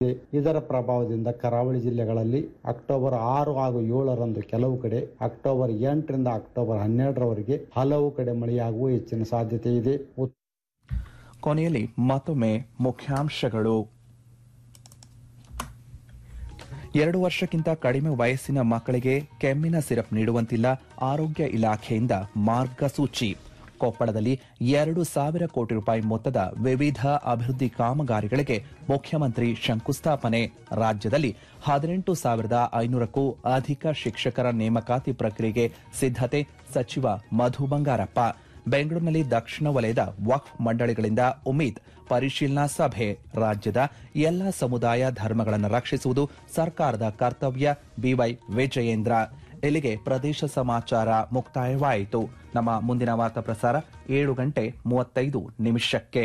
ಇದರ ಪ್ರಭಾವದಿಂದ ಕರಾವಳಿ ಜಿಲ್ಲೆಗಳಲ್ಲಿ ಅಕ್ಟೋಬರ್ ಆರು ಹಾಗೂ ಏಳರಂದು ಕೆಲವು ಕಡೆ ಅಕ್ಟೋಬರ್ ಎಂಟರಿಂದ ಅಕ್ಟೋಬರ್ ಹನ್ನೆರಡರವರೆಗೆ ಹಲವು ಕಡೆ ಮಳೆಯಾಗುವ ಹೆಚ್ಚಿನ ಸಾಧ್ಯತೆ ಇದೆ ಉತ್- ಕೊನೆಯಲ್ಲಿ ಮತ್ತೊಮ್ಮೆ ಮುಖ್ಯಾಂಶಗಳು ಎರಡು ವರ್ಷಕ್ಕಿಂತ ಕಡಿಮೆ ವಯಸ್ಸಿನ ಮಕ್ಕಳಿಗೆ ಕೆಮ್ಮಿನ ಸಿರಪ್ ನೀಡುವಂತಿಲ್ಲ ಆರೋಗ್ಯ ಇಲಾಖೆಯಿಂದ ಮಾರ್ಗಸೂಚಿ ಕೊಪ್ಪಳದಲ್ಲಿ ಎರಡು ಸಾವಿರ ಕೋಟಿ ರೂಪಾಯಿ ಮೊತ್ತದ ವಿವಿಧ ಅಭಿವೃದ್ಧಿ ಕಾಮಗಾರಿಗಳಿಗೆ ಮುಖ್ಯಮಂತ್ರಿ ಶಂಕುಸ್ಥಾಪನೆ ರಾಜ್ಯದಲ್ಲಿ ಹದಿನೆಂಟು ಸಾವಿರದ ಐನೂರಕ್ಕೂ ಅಧಿಕ ಶಿಕ್ಷಕರ ನೇಮಕಾತಿ ಪ್ರಕ್ರಿಯೆಗೆ ಸಿದ್ಧತೆ ಸಚಿವ ಮಧು ಬಂಗಾರಪ್ಪ ಬೆಂಗಳೂರಿನಲ್ಲಿ ದಕ್ಷಿಣ ವಲಯದ ವಕ್ಫ್ ಮಂಡಳಿಗಳಿಂದ ಉಮೀದ್ ಪರಿಶೀಲನಾ ಸಭೆ ರಾಜ್ಯದ ಎಲ್ಲ ಸಮುದಾಯ ಧರ್ಮಗಳನ್ನು ರಕ್ಷಿಸುವುದು ಸರ್ಕಾರದ ಕರ್ತವ್ಯ ಬಿವೈ ವಿಜಯೇಂದ್ರ ಇಲ್ಲಿಗೆ ಪ್ರದೇಶ ಸಮಾಚಾರ ಮುಕ್ತಾಯವಾಯಿತು ನಮ್ಮ ಮುಂದಿನ ವಾರ್ತಾ ಪ್ರಸಾರ ಏಳು ಗಂಟೆ ಮೂವತ್ತೈದು ನಿಮಿಷಕ್ಕೆ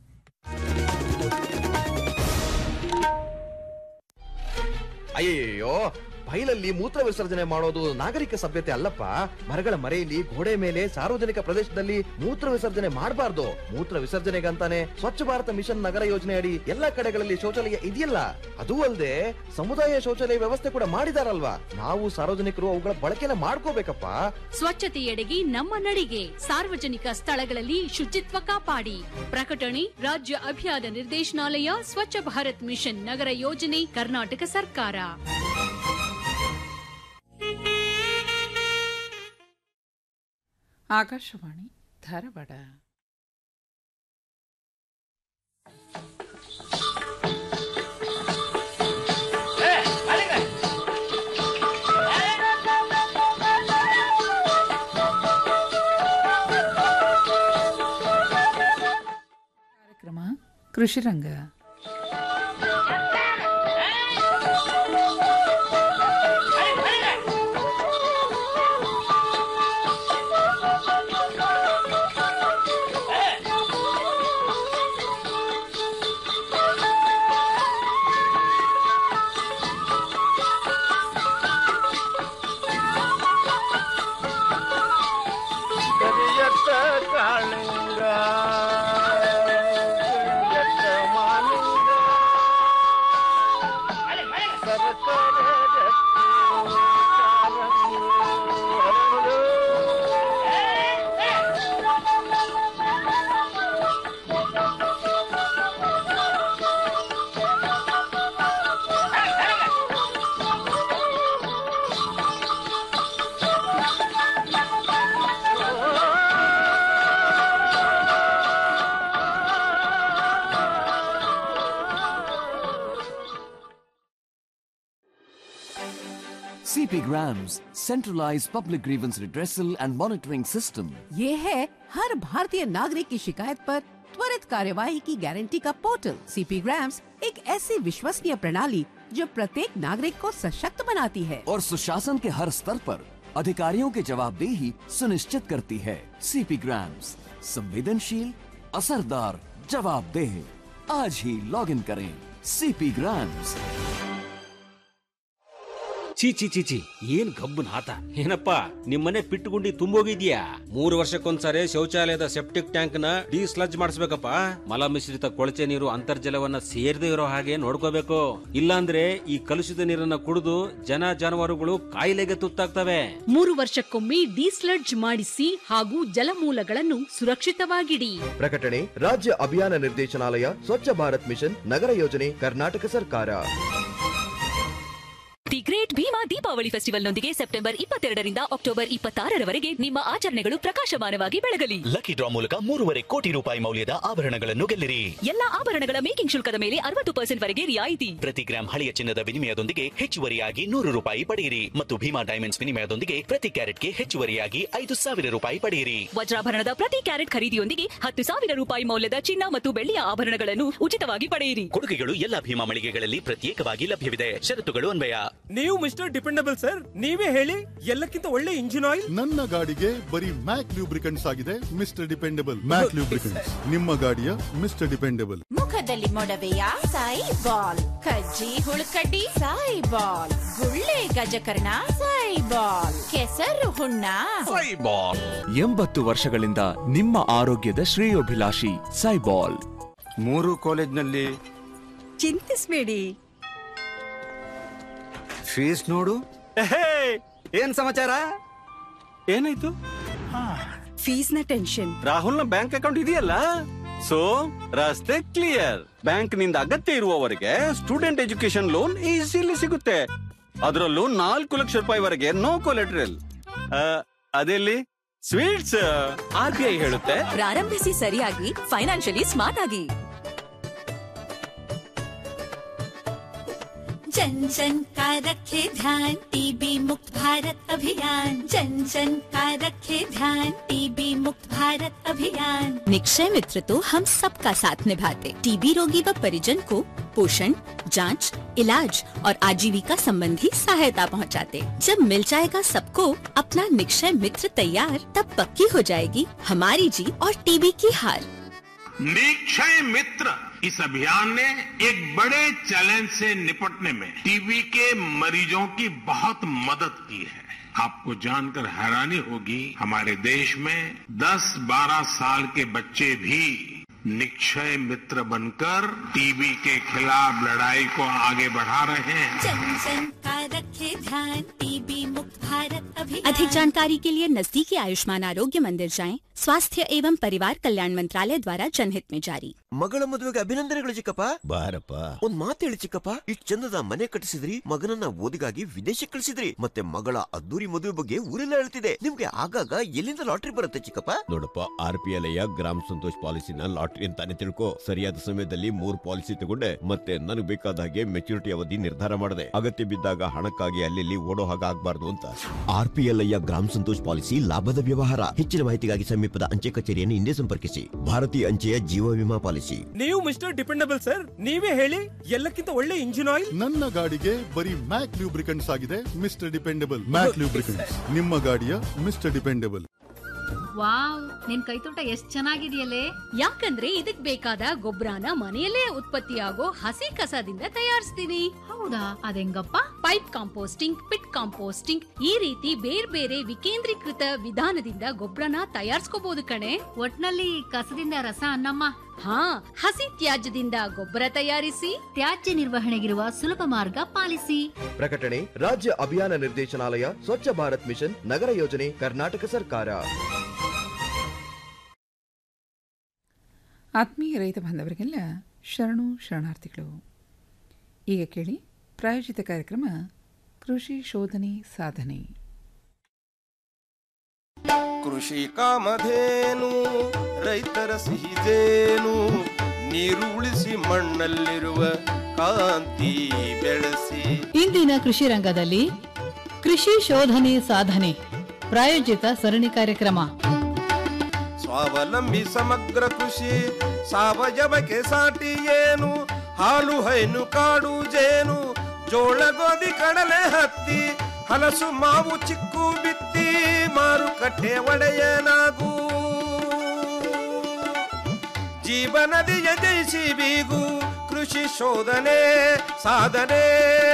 ಅಯ್ಯಯ್ಯೋ ಬೈಲಲ್ಲಿ ಮೂತ್ರ ವಿಸರ್ಜನೆ ಮಾಡೋದು ನಾಗರಿಕ ಸಭ್ಯತೆ ಅಲ್ಲಪ್ಪ ಮರಗಳ ಮರೆಯಲ್ಲಿ ಗೋಡೆ ಮೇಲೆ ಸಾರ್ವಜನಿಕ ಪ್ರದೇಶದಲ್ಲಿ ಮೂತ್ರ ವಿಸರ್ಜನೆ ಮಾಡಬಾರ್ದು ಮೂತ್ರ ವಿಸರ್ಜನೆಗಂತಾನೆ ಸ್ವಚ್ಛ ಭಾರತ ಮಿಷನ್ ನಗರ ಯೋಜನೆ ಅಡಿ ಎಲ್ಲಾ ಕಡೆಗಳಲ್ಲಿ ಶೌಚಾಲಯ ಇದೆಯಲ್ಲ ಅದೂ ಅಲ್ಲದೆ ಸಮುದಾಯ ಶೌಚಾಲಯ ವ್ಯವಸ್ಥೆ ಕೂಡ ಮಾಡಿದಾರಲ್ವಾ ನಾವು ಸಾರ್ವಜನಿಕರು ಅವುಗಳ ಬಳಕೆನ ಮಾಡ್ಕೋಬೇಕಪ್ಪ ಸ್ವಚ್ಛತೆಯೆಡೆಗೆ ನಮ್ಮ ನಡಿಗೆ ಸಾರ್ವಜನಿಕ ಸ್ಥಳಗಳಲ್ಲಿ ಶುಚಿತ್ವ ಕಾಪಾಡಿ ಪ್ರಕಟಣೆ ರಾಜ್ಯ ಅಭಿಯಾನ ನಿರ್ದೇಶನಾಲಯ ಸ್ವಚ್ಛ ಭಾರತ್ ಮಿಷನ್ ನಗರ ಯೋಜನೆ ಕರ್ನಾಟಕ ಸರ್ಕಾರ ಆಕಾಶವಾಣಿ ಧಾರವಾಡ ಕಾರ್ಯಕ್ರಮ ಕೃಷಿರಂಗ ಕರಿಯತ್ತ ಕಾಳಿಂಗ ಕರಿಯತ್ತ ಮಾಲಿಂಗ ಸರಕಾರ CP Grams, centralized public grievance redressal and monitoring system. ये है हर भारतीय नागरिक की शिकायत पर त्वरित कार्यवाही की गारंटी का पोर्टल सीपी ग्राम्स एक ऐसी विश्वसनीय प्रणाली जो प्रत्येक नागरिक को सशक्त बनाती है और सुशासन के हर स्तर पर अधिकारियों की जवाबदेही सुनिश्चित करती है सीपी ग्राम्स संवेदनशील असरदार जवाबदेह आज ही लॉग इन करें सीपी ग्राम्स ಚೀ ಚಿ ಚಿ ಚಿ ಏನ್ ಗಬ್ಬು ನಾತ ಏನಪ್ಪಾ ನಿಮ್ಮನೆ ಪಿಟ್ಟುಗುಂಡಿ ತುಂಬೋಗಿದ್ಯಾ ಮೂರು ವರ್ಷಕ್ಕೊಂದ್ಸರಿ ಶೌಚಾಲಯದ ಸೆಪ್ಟಿಕ್ ಟ್ಯಾಂಕ್ ನ ಡಿಸ್ಲಜ್ ಮಾಡಿಸ್ಬೇಕಪ್ಪ ಮಲ ಮಿಶ್ರಿತ ಕೊಳಚೆ ನೀರು ಅಂತರ್ಜಲವನ್ನ ಸೇರದೆ ಇರೋ ಹಾಗೆ ನೋಡ್ಕೋಬೇಕು ಇಲ್ಲಾಂದ್ರೆ ಈ ಕಲುಷಿತ ನೀರನ್ನ ಕುಡಿದು ಜನ ಜಾನುವಾರುಗಳು ಕಾಯಿಲೆಗೆ ತುತ್ತಾಗ್ತವೆ ಮೂರು ವರ್ಷಕ್ಕೊಮ್ಮೆ ಡಿಸ್ಲಡ್ಜ್ ಮಾಡಿಸಿ ಹಾಗೂ ಜಲಮೂಲಗಳನ್ನು ಸುರಕ್ಷಿತವಾಗಿಡಿ ಪ್ರಕಟಣೆ ರಾಜ್ಯ ಅಭಿಯಾನ ನಿರ್ದೇಶನಾಲಯ ಸ್ವಚ್ಛ ಭಾರತ್ ಮಿಷನ್ ನಗರ ಯೋಜನೆ ಕರ್ನಾಟಕ ಸರ್ಕಾರ ದಿ ಗ್ರೇಟ್ ಭೀಮಾ ದೀಪಾವಳಿ ಫೆಸ್ಟಿವಲ್ನೊಂದಿಗೆ ಸೆಪ್ಟೆಂಬರ್ ಇಪ್ಪತ್ತೆರಡರಿಂದ ಅಕ್ಟೋಬರ್ ಇಪ್ಪತ್ತಾರರವರೆಗೆ ನಿಮ್ಮ ಆಚರಣೆಗಳು ಪ್ರಕಾಶಮಾನವಾಗಿ ಬೆಳಗಲಿ ಲಕ್ಕಿ ಡ್ರಾ ಮೂಲಕ ಮೂರುವರೆ ಕೋಟಿ ರೂಪಾಯಿ ಮೌಲ್ಯದ ಆಭರಣಗಳನ್ನು ಗೆಲ್ಲಿರಿ ಎಲ್ಲಾ ಆಭರಣಗಳ ಮೇಕಿಂಗ್ ಶುಲ್ಕದ ಮೇಲೆ ಅರವತ್ತು ಪರ್ಸೆಂಟ್ ವರೆಗೆ ರಿಯಾಯಿತಿ ಪ್ರತಿ ಗ್ರಾಂ ಹಳೆಯ ಚಿನ್ನದ ವಿನಿಮಯದೊಂದಿಗೆ ಹೆಚ್ಚುವರಿಯಾಗಿ ನೂರು ರೂಪಾಯಿ ಪಡೆಯಿರಿ ಮತ್ತು ಭೀಮಾ ಡೈಮಂಡ್ಸ್ ವಿನಿಮಯದೊಂದಿಗೆ ಪ್ರತಿ ಕ್ಯಾರೆಟ್ಗೆ ಹೆಚ್ಚುವರಿಯಾಗಿ ಐದು ಸಾವಿರ ರೂಪಾಯಿ ಪಡೆಯಿರಿ ವಜ್ರಾಭರಣದ ಪ್ರತಿ ಕ್ಯಾರೆಟ್ ಖರೀದಿಯೊಂದಿಗೆ ಹತ್ತು ಸಾವಿರ ರೂಪಾಯಿ ಮೌಲ್ಯದ ಚಿನ್ನ ಮತ್ತು ಬೆಳ್ಳಿಯ ಆಭರಣಗಳನ್ನು ಉಚಿತವಾಗಿ ಪಡೆಯಿರಿ ಕೊಡುಗೆಗಳು ಎಲ್ಲಾ ಭೀಮಾ ಮಳಿಗೆಗಳಲ್ಲಿ ಪ್ರತ್ಯೇಕವಾಗಿ ಲಭ್ಯವಿದೆ ಷರತ್ತುಗಳು ಅನ್ವಯ ನೀವು ಮಿಸ್ಟರ್ ಡಿಪೆಂಡಬಲ್ ಸರ್ ನೀವೇ ಹೇಳಿ ಎಲ್ಲಕ್ಕಿಂತ ಒಳ್ಳೆ ಇಂಜಿನ್ ಆಯಿಲ್ ನನ್ನ ಗಾಡಿಗೆ ಬರೀ ಮ್ಯಾಕ್ ಲೂಬ್ರಿಕೆಂಟ್ಸ್ ಆಗಿದೆ ಮಿಸ್ಟರ್ ಡಿಪೆಂಡಬಲ್ ಮ್ಯಾಕ್ ಲೂಬ್ರಿಕೆಂಟ್ಸ್ ನಿಮ್ಮ ಗಾಡಿಯ ಮಿಸ್ಟರ್ ಡಿಪೆಂಡಬಲ್ ಮುಖದಲ್ಲಿ ಮೊಡವೆಯ ಸಾಯಿ ಬಾಲ್ ಕಜ್ಜಿ ಹುಳುಕಡ್ಡಿ ಸಾಯಿ ಬಾಲ್ ಗುಳ್ಳೆ ಗಜಕರ್ಣ ಸಾಯಿ ಬಾಲ್ ಕೆಸರು ಹುಣ್ಣ ಎಂಬತ್ತು ವರ್ಷಗಳಿಂದ ನಿಮ್ಮ ಆರೋಗ್ಯದ ಶ್ರೇಯೋಭಿಲಾಷಿ ಸೈಬಾಲ್ ಮೂರು ಕಾಲೇಜ್ನಲ್ಲಿ ಚಿಂತಿಸ್ಬೇಡಿ ಫೀಸ್ ನೋಡು ಏನ್ ಸಮಾಚಾರ ಏನಾಯ್ತು ಫೀಸ್ ನ ಟೆನ್ಷನ್ ರಾಹುಲ್ ನ ಬ್ಯಾಂಕ್ ಅಕೌಂಟ್ ಇದೆಯಲ್ಲ ಸೊ ರಸ್ತೆ ಕ್ಲಿಯರ್ ಬ್ಯಾಂಕ್ ನಿಂದ ಅಗತ್ಯ ಇರುವವರೆಗೆ ಸ್ಟೂಡೆಂಟ್ ಎಜುಕೇಶನ್ ಲೋನ್ ಈಸಿಲಿ ಸಿಗುತ್ತೆ ಅದರಲ್ಲೂ ನಾಲ್ಕು ಲಕ್ಷ ರೂಪಾಯಿವರೆಗೆ ನೋ ಕೊಲೆಟ್ರಲ್ ಅದೆಲ್ಲಿ ಸ್ವೀಟ್ಸ್ ಆರ್ ಬಿ ಐ ಹೇಳುತ್ತೆ ಪ್ರಾರಂಭಿಸಿ ಸರಿಯಾಗಿ ಫೈನಾನ್ಷಿಯಲಿ ಸ್ಮಾರ್ಟ್ ಆಗಿ जन जन का रखे ध्यान टीबी मुक्त भारत अभियान जन जन का रखे ध्यान टीबी मुक्त भारत अभियान निक्षय मित्र तो हम सबका साथ निभाते टीबी रोगी व परिजन को पोषण जांच, इलाज और आजीविका संबंधी सहायता पहुंचाते। जब मिल जाएगा सबको अपना निक्षय मित्र तैयार तब पक्की हो जाएगी हमारी जीत और टीबी की हार निक्षय मित्र इस अभियान ने एक बड़े चैलेंज से निपटने में टीबी के मरीजों की बहुत मदद की है आपको जानकर हैरानी होगी हमारे देश में 10-12 साल के बच्चे भी निक्षय मित्र बनकर टीबी के खिलाफ लड़ाई को आगे बढ़ा रहे हैं जन जन का रखे ध्यान टीबी मुक्त भारत अभियान अधिक जानकारी के लिए नजदीकी आयुष्मान आरोग्य मंदिर जाएं स्वास्थ्य एवं परिवार कल्याण मंत्रालय द्वारा जनहित में जारी ಮಗಳ ಮದುವೆಗೆ ಅಭಿನಂದನೆಗಳು ಚಿಕ್ಕಪ್ಪ ಬಾರಪ್ಪ ಒಂದ್ ಮಾತು ಹೇಳಿ ಚಿಕ್ಕಪ್ಪ ಇಷ್ಟ್ ಚಂದದ ಮನೆ ಕಟ್ಟಿಸಿದ್ರಿ ಮಗನನ್ನ ಓದಿಗಾಗಿ ವಿದೇಶಕ್ಕೆ ಕಳಿಸಿದ್ರಿ ಮತ್ತೆ ಮಗಳ ಅದ್ದೂರಿ ಮದುವೆ ಬಗ್ಗೆ ಊರೆಲ್ಲ ಹೇಳ್ತಿದೆ ನಿಮ್ಗೆ ಆಗಾಗ ಎಲ್ಲಿಂದ ಲಾಟ್ರಿ ಬರುತ್ತೆ ಚಿಕ್ಕಪ್ಪ ನೋಡಪ್ಪ ಆರ್ ಪಿ ಎಲ್ ಗ್ರಾಮ ಸಂತೋಷ್ ಪಾಲಿಸಿನ ಲಾಟ್ರಿ ಅಂತಾನೆ ತಿಳ್ಕೊ ಸರಿಯಾದ ಸಮಯದಲ್ಲಿ ಮೂರ್ ಪಾಲಿಸಿ ತಗೊಂಡೆ ಮತ್ತೆ ನನಗೆ ಬೇಕಾದ ಹಾಗೆ ಮೆಚುರಿಟಿ ಅವಧಿ ನಿರ್ಧಾರ ಮಾಡಿದೆ ಅಗತ್ಯ ಬಿದ್ದಾಗ ಹಣಕ್ಕಾಗಿ ಅಲ್ಲಿ ಓಡೋ ಹಾಗೆ ಆಗ್ಬಾರ್ದು ಅಂತ ಆರ್ ಪಿ ಎಲ್ ಗ್ರಾಮ ಸಂತೋಷ್ ಪಾಲಿಸಿ ಲಾಭದ ವ್ಯವಹಾರ ಹೆಚ್ಚಿನ ಮಾಹಿತಿಗಾಗಿ ಸಮೀಪದ ಅಂಚೆ ಕಚೇರಿಯನ್ನು ಹಿಂದೆ ಸಂಪರ್ಕಿಸಿ ಭಾರತೀಯ ಅಂಚೆಯ ಜೀವ ವಿಮಾ ಪಾಲಿಸಿ ನೀವು ಮಿಸ್ಟರ್ ಡಿಪೆಂಡಬಲ್ ಸರ್ ನೀವೇ ಹೇಳಿ ಎಲ್ಲಕ್ಕಿಂತ ಒಳ್ಳೆ ಇಂಜಿನ್ ಆಯಿಲ್ ನನ್ನ ಗಾಡಿಗೆ ಬರೀ ಮ್ಯಾಕ್ ಲೂಬ್ರಿಕೆಂಟ್ಸ್ ಆಗಿದೆ ಮಿಸ್ಟರ್ ಡಿಪೆಂಡಬಲ್ ಮ್ಯಾಕ್ ಲೂಬ್ರಿಕೆಂಟ್ಸ್ ನಿಮ್ಮ ಗಾಡಿಯ ಮಿಸ್ಟರ್ ಡಿಪೆಂಡಬಲ್ ವಾವ್ ನಿನ್ ಕೈತೋಟ ಎಷ್ಟ್ ಚೆನ್ನಾಗಿದೆಯಲ್ಲೇ ಯಾಕಂದ್ರೆ ಇದಕ್ ಬೇಕಾದ ಗೊಬ್ಬರನ ಮನೆಯಲ್ಲೇ ಉತ್ಪತ್ತಿಯಾಗೋ ಹಸಿ ಕಸದಿಂದ ತಯಾರಿಸ್ತೀನಿ ಹೌದಾ ಅದೆಂಗಪ್ಪ ಪೈಪ್ ಕಾಂಪೋಸ್ಟಿಂಗ್ ಪಿಟ್ ಕಾಂಪೋಸ್ಟಿಂಗ್ ಈ ರೀತಿ ಬೇರೆ ಬೇರೆ ವಿಕೇಂದ್ರೀಕೃತ ವಿಧಾನದಿಂದ ಗೊಬ್ಬರನ ತಯಾರಿಸ್ಕೋಬಹುದು ಕಣೆ ಒಟ್ನಲ್ಲಿ ಕಸದಿಂದ ರಸ ಅನ್ನಮ್ಮ ಹಾ ಹಸಿ ತ್ಯಾಜ್ಯದಿಂದ ಗೊಬ್ಬರ ತಯಾರಿಸಿ ತ್ಯಾಜ್ಯ ನಿರ್ವಹಣೆಗಿರುವ ಸುಲಭ ಮಾರ್ಗ ಪಾಲಿಸಿ ಪ್ರಕಟಣೆ ರಾಜ್ಯ ಅಭಿಯಾನ ನಿರ್ದೇಶನಾಲಯ ಸ್ವಚ್ಛ ಭಾರತ್ ಮಿಷನ್ ನಗರ ಯೋಜನೆ ಕರ್ನಾಟಕ ಸರ್ಕಾರ ಆತ್ಮೀಯ ರೈತ ಬಾಂಧವರಿಗೆಲ್ಲ ಶರಣು ಶರಣಾರ್ಥಿಗಳು ಈಗ ಕೇಳಿ ಪ್ರಾಯೋಜಿತ ಕಾರ್ಯಕ್ರಮ ಕೃಷಿ ಶೋಧನೆ ಸಾಧನೆ ಕೃಷಿ ಕಾಮಧೇನು ರೈತರ ಸಿಹಿದೇನು ನೀರು ಉಳಿಸಿ ಮಣ್ಣಲ್ಲಿರುವ ಕಾಂತಿ ಬೆಳೆಸಿ ಇಂದಿನ ಕೃಷಿ ರಂಗದಲ್ಲಿ ಕೃಷಿ ಶೋಧನೆ ಸಾಧನೆ ಪ್ರಾಯೋಜಿತ ಸರಣಿ ಕಾರ್ಯಕ್ರಮ ಸ್ವಾವಲಂಬಿ ಸಮಗ್ರ ಕೃಷಿ ಸಾವಯವಕ್ಕೆ ಸಾಟಿ ಏನು ಹಾಲು ಹೈನು ಕಾಡು ಜೇನು ಜೋಳ ಗೋಧಿ ಕಡಲೆ ಹತ್ತಿ ಹಲಸು ಮಾವು ಚಿಕ್ಕು ಬಿತ್ತಿ ಮಾರುಕಟ್ಟೆ ಒಡೆಯನಾಗೂ ಜೀವನದಿಯ ಜಯಿಸಿ ಬೀಗು ಕೃಷಿ ಶೋಧನೆ ಸಾಧನೆ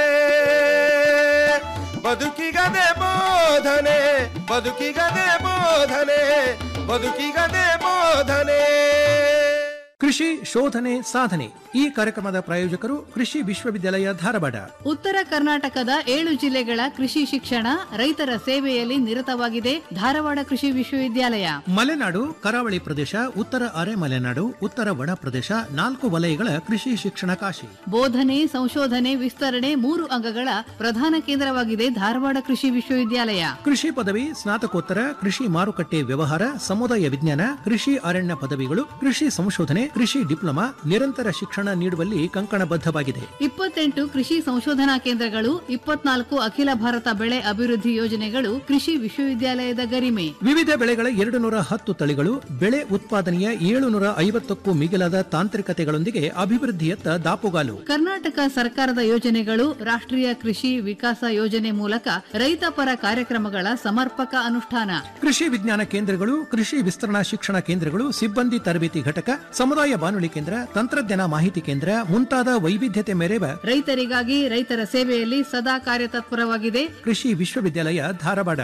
ಬದುಕಿಗದೆ ಬೋಧನೆ ಬದುಕಿಗದೆ ಬೋಧನೆ ಬದುಕಿಗದೆ ಬೋಧನೆ ಕೃಷಿ ಶೋಧನೆ ಸಾಧನೆ ಈ ಕಾರ್ಯಕ್ರಮದ ಪ್ರಾಯೋಜಕರು ಕೃಷಿ ವಿಶ್ವವಿದ್ಯಾಲಯ ಧಾರವಾಡ ಉತ್ತರ ಕರ್ನಾಟಕದ ಏಳು ಜಿಲ್ಲೆಗಳ ಕೃಷಿ ಶಿಕ್ಷಣ ರೈತರ ಸೇವೆಯಲ್ಲಿ ನಿರತವಾಗಿದೆ ಧಾರವಾಡ ಕೃಷಿ ವಿಶ್ವವಿದ್ಯಾಲಯ ಮಲೆನಾಡು ಕರಾವಳಿ ಪ್ರದೇಶ ಉತ್ತರ ಅರೆ ಮಲೆನಾಡು ಉತ್ತರ ಒಣ ಪ್ರದೇಶ ನಾಲ್ಕು ವಲಯಗಳ ಕೃಷಿ ಶಿಕ್ಷಣ ಕಾಶಿ ಬೋಧನೆ ಸಂಶೋಧನೆ ವಿಸ್ತರಣೆ ಮೂರು ಅಂಗಗಳ ಪ್ರಧಾನ ಕೇಂದ್ರವಾಗಿದೆ ಧಾರವಾಡ ಕೃಷಿ ವಿಶ್ವವಿದ್ಯಾಲಯ ಕೃಷಿ ಪದವಿ ಸ್ನಾತಕೋತ್ತರ ಕೃಷಿ ಮಾರುಕಟ್ಟೆ ವ್ಯವಹಾರ ಸಮುದಾಯ ವಿಜ್ಞಾನ ಕೃಷಿ ಅರಣ್ಯ ಪದವಿಗಳು ಕೃಷಿ ಸಂಶೋಧನೆ ಕೃಷಿ ಡಿಪ್ಲೊಮಾ ನಿರಂತರ ಶಿಕ್ಷಣ ನೀಡುವಲ್ಲಿ ಕಂಕಣಬದ್ಧವಾಗಿದೆ ಇಪ್ಪತ್ತೆಂಟು ಕೃಷಿ ಸಂಶೋಧನಾ ಕೇಂದ್ರಗಳು ಇಪ್ಪತ್ನಾಲ್ಕು ಅಖಿಲ ಭಾರತ ಬೆಳೆ ಅಭಿವೃದ್ಧಿ ಯೋಜನೆಗಳು ಕೃಷಿ ವಿಶ್ವವಿದ್ಯಾಲಯದ ಗರಿಮೆ ವಿವಿಧ ಬೆಳೆಗಳ ಎರಡು ನೂರ ಹತ್ತು ತಳಿಗಳು ಬೆಳೆ ಉತ್ಪಾದನೆಯ ಏಳುನೂರ ಐವತ್ತಕ್ಕೂ ಮಿಗಿಲಾದ ತಾಂತ್ರಿಕತೆಗಳೊಂದಿಗೆ ಅಭಿವೃದ್ಧಿಯತ್ತ ದಾಪುಗಾಲು ಕರ್ನಾಟಕ ಸರ್ಕಾರದ ಯೋಜನೆಗಳು ರಾಷ್ಟ್ರೀಯ ಕೃಷಿ ವಿಕಾಸ ಯೋಜನೆ ಮೂಲಕ ರೈತ ಪರ ಕಾರ್ಯಕ್ರಮಗಳ ಸಮರ್ಪಕ ಅನುಷ್ಠಾನ ಕೃಷಿ ವಿಜ್ಞಾನ ಕೇಂದ್ರಗಳು ಕೃಷಿ ವಿಸ್ತರಣಾ ಶಿಕ್ಷಣ ಕೇಂದ್ರಗಳು ಸಿಬ್ಬಂದಿ ತರಬೇತಿ ಘಟಕ ಸಮುದಾಯ ಬಾನುಲಿ ಕೇಂದ್ರ ತಂತ್ರಜ್ಞಾನ ಮಾಹಿತಿ ಕೇಂದ್ರ ಮುಂತಾದ ವೈವಿಧ್ಯತೆ ಮೆರೆವ ರೈತರಿಗಾಗಿ ರೈತರ ಸೇವೆಯಲ್ಲಿ ಸದಾ ಕಾರ್ಯತತ್ಪರವಾಗಿದೆ ಕೃಷಿ ವಿಶ್ವವಿದ್ಯಾಲಯ ಧಾರವಾಡ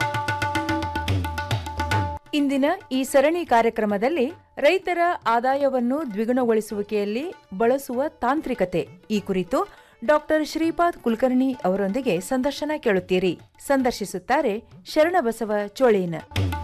ಇಂದಿನ ಈ ಸರಣಿ ಕಾರ್ಯಕ್ರಮದಲ್ಲಿ ರೈತರ ಆದಾಯವನ್ನು ದ್ವಿಗುಣಗೊಳಿಸುವಿಕೆಯಲ್ಲಿ ಬಳಸುವ ತಾಂತ್ರಿಕತೆ ಈ ಕುರಿತು ಡಾಕ್ಟರ್ ಶ್ರೀಪಾದ್ ಕುಲಕರ್ಣಿ ಅವರೊಂದಿಗೆ ಸಂದರ್ಶನ ಕೇಳುತ್ತೀರಿ ಸಂದರ್ಶಿಸುತ್ತಾರೆ ಶರಣಬಸವ ಚೋಳೇನ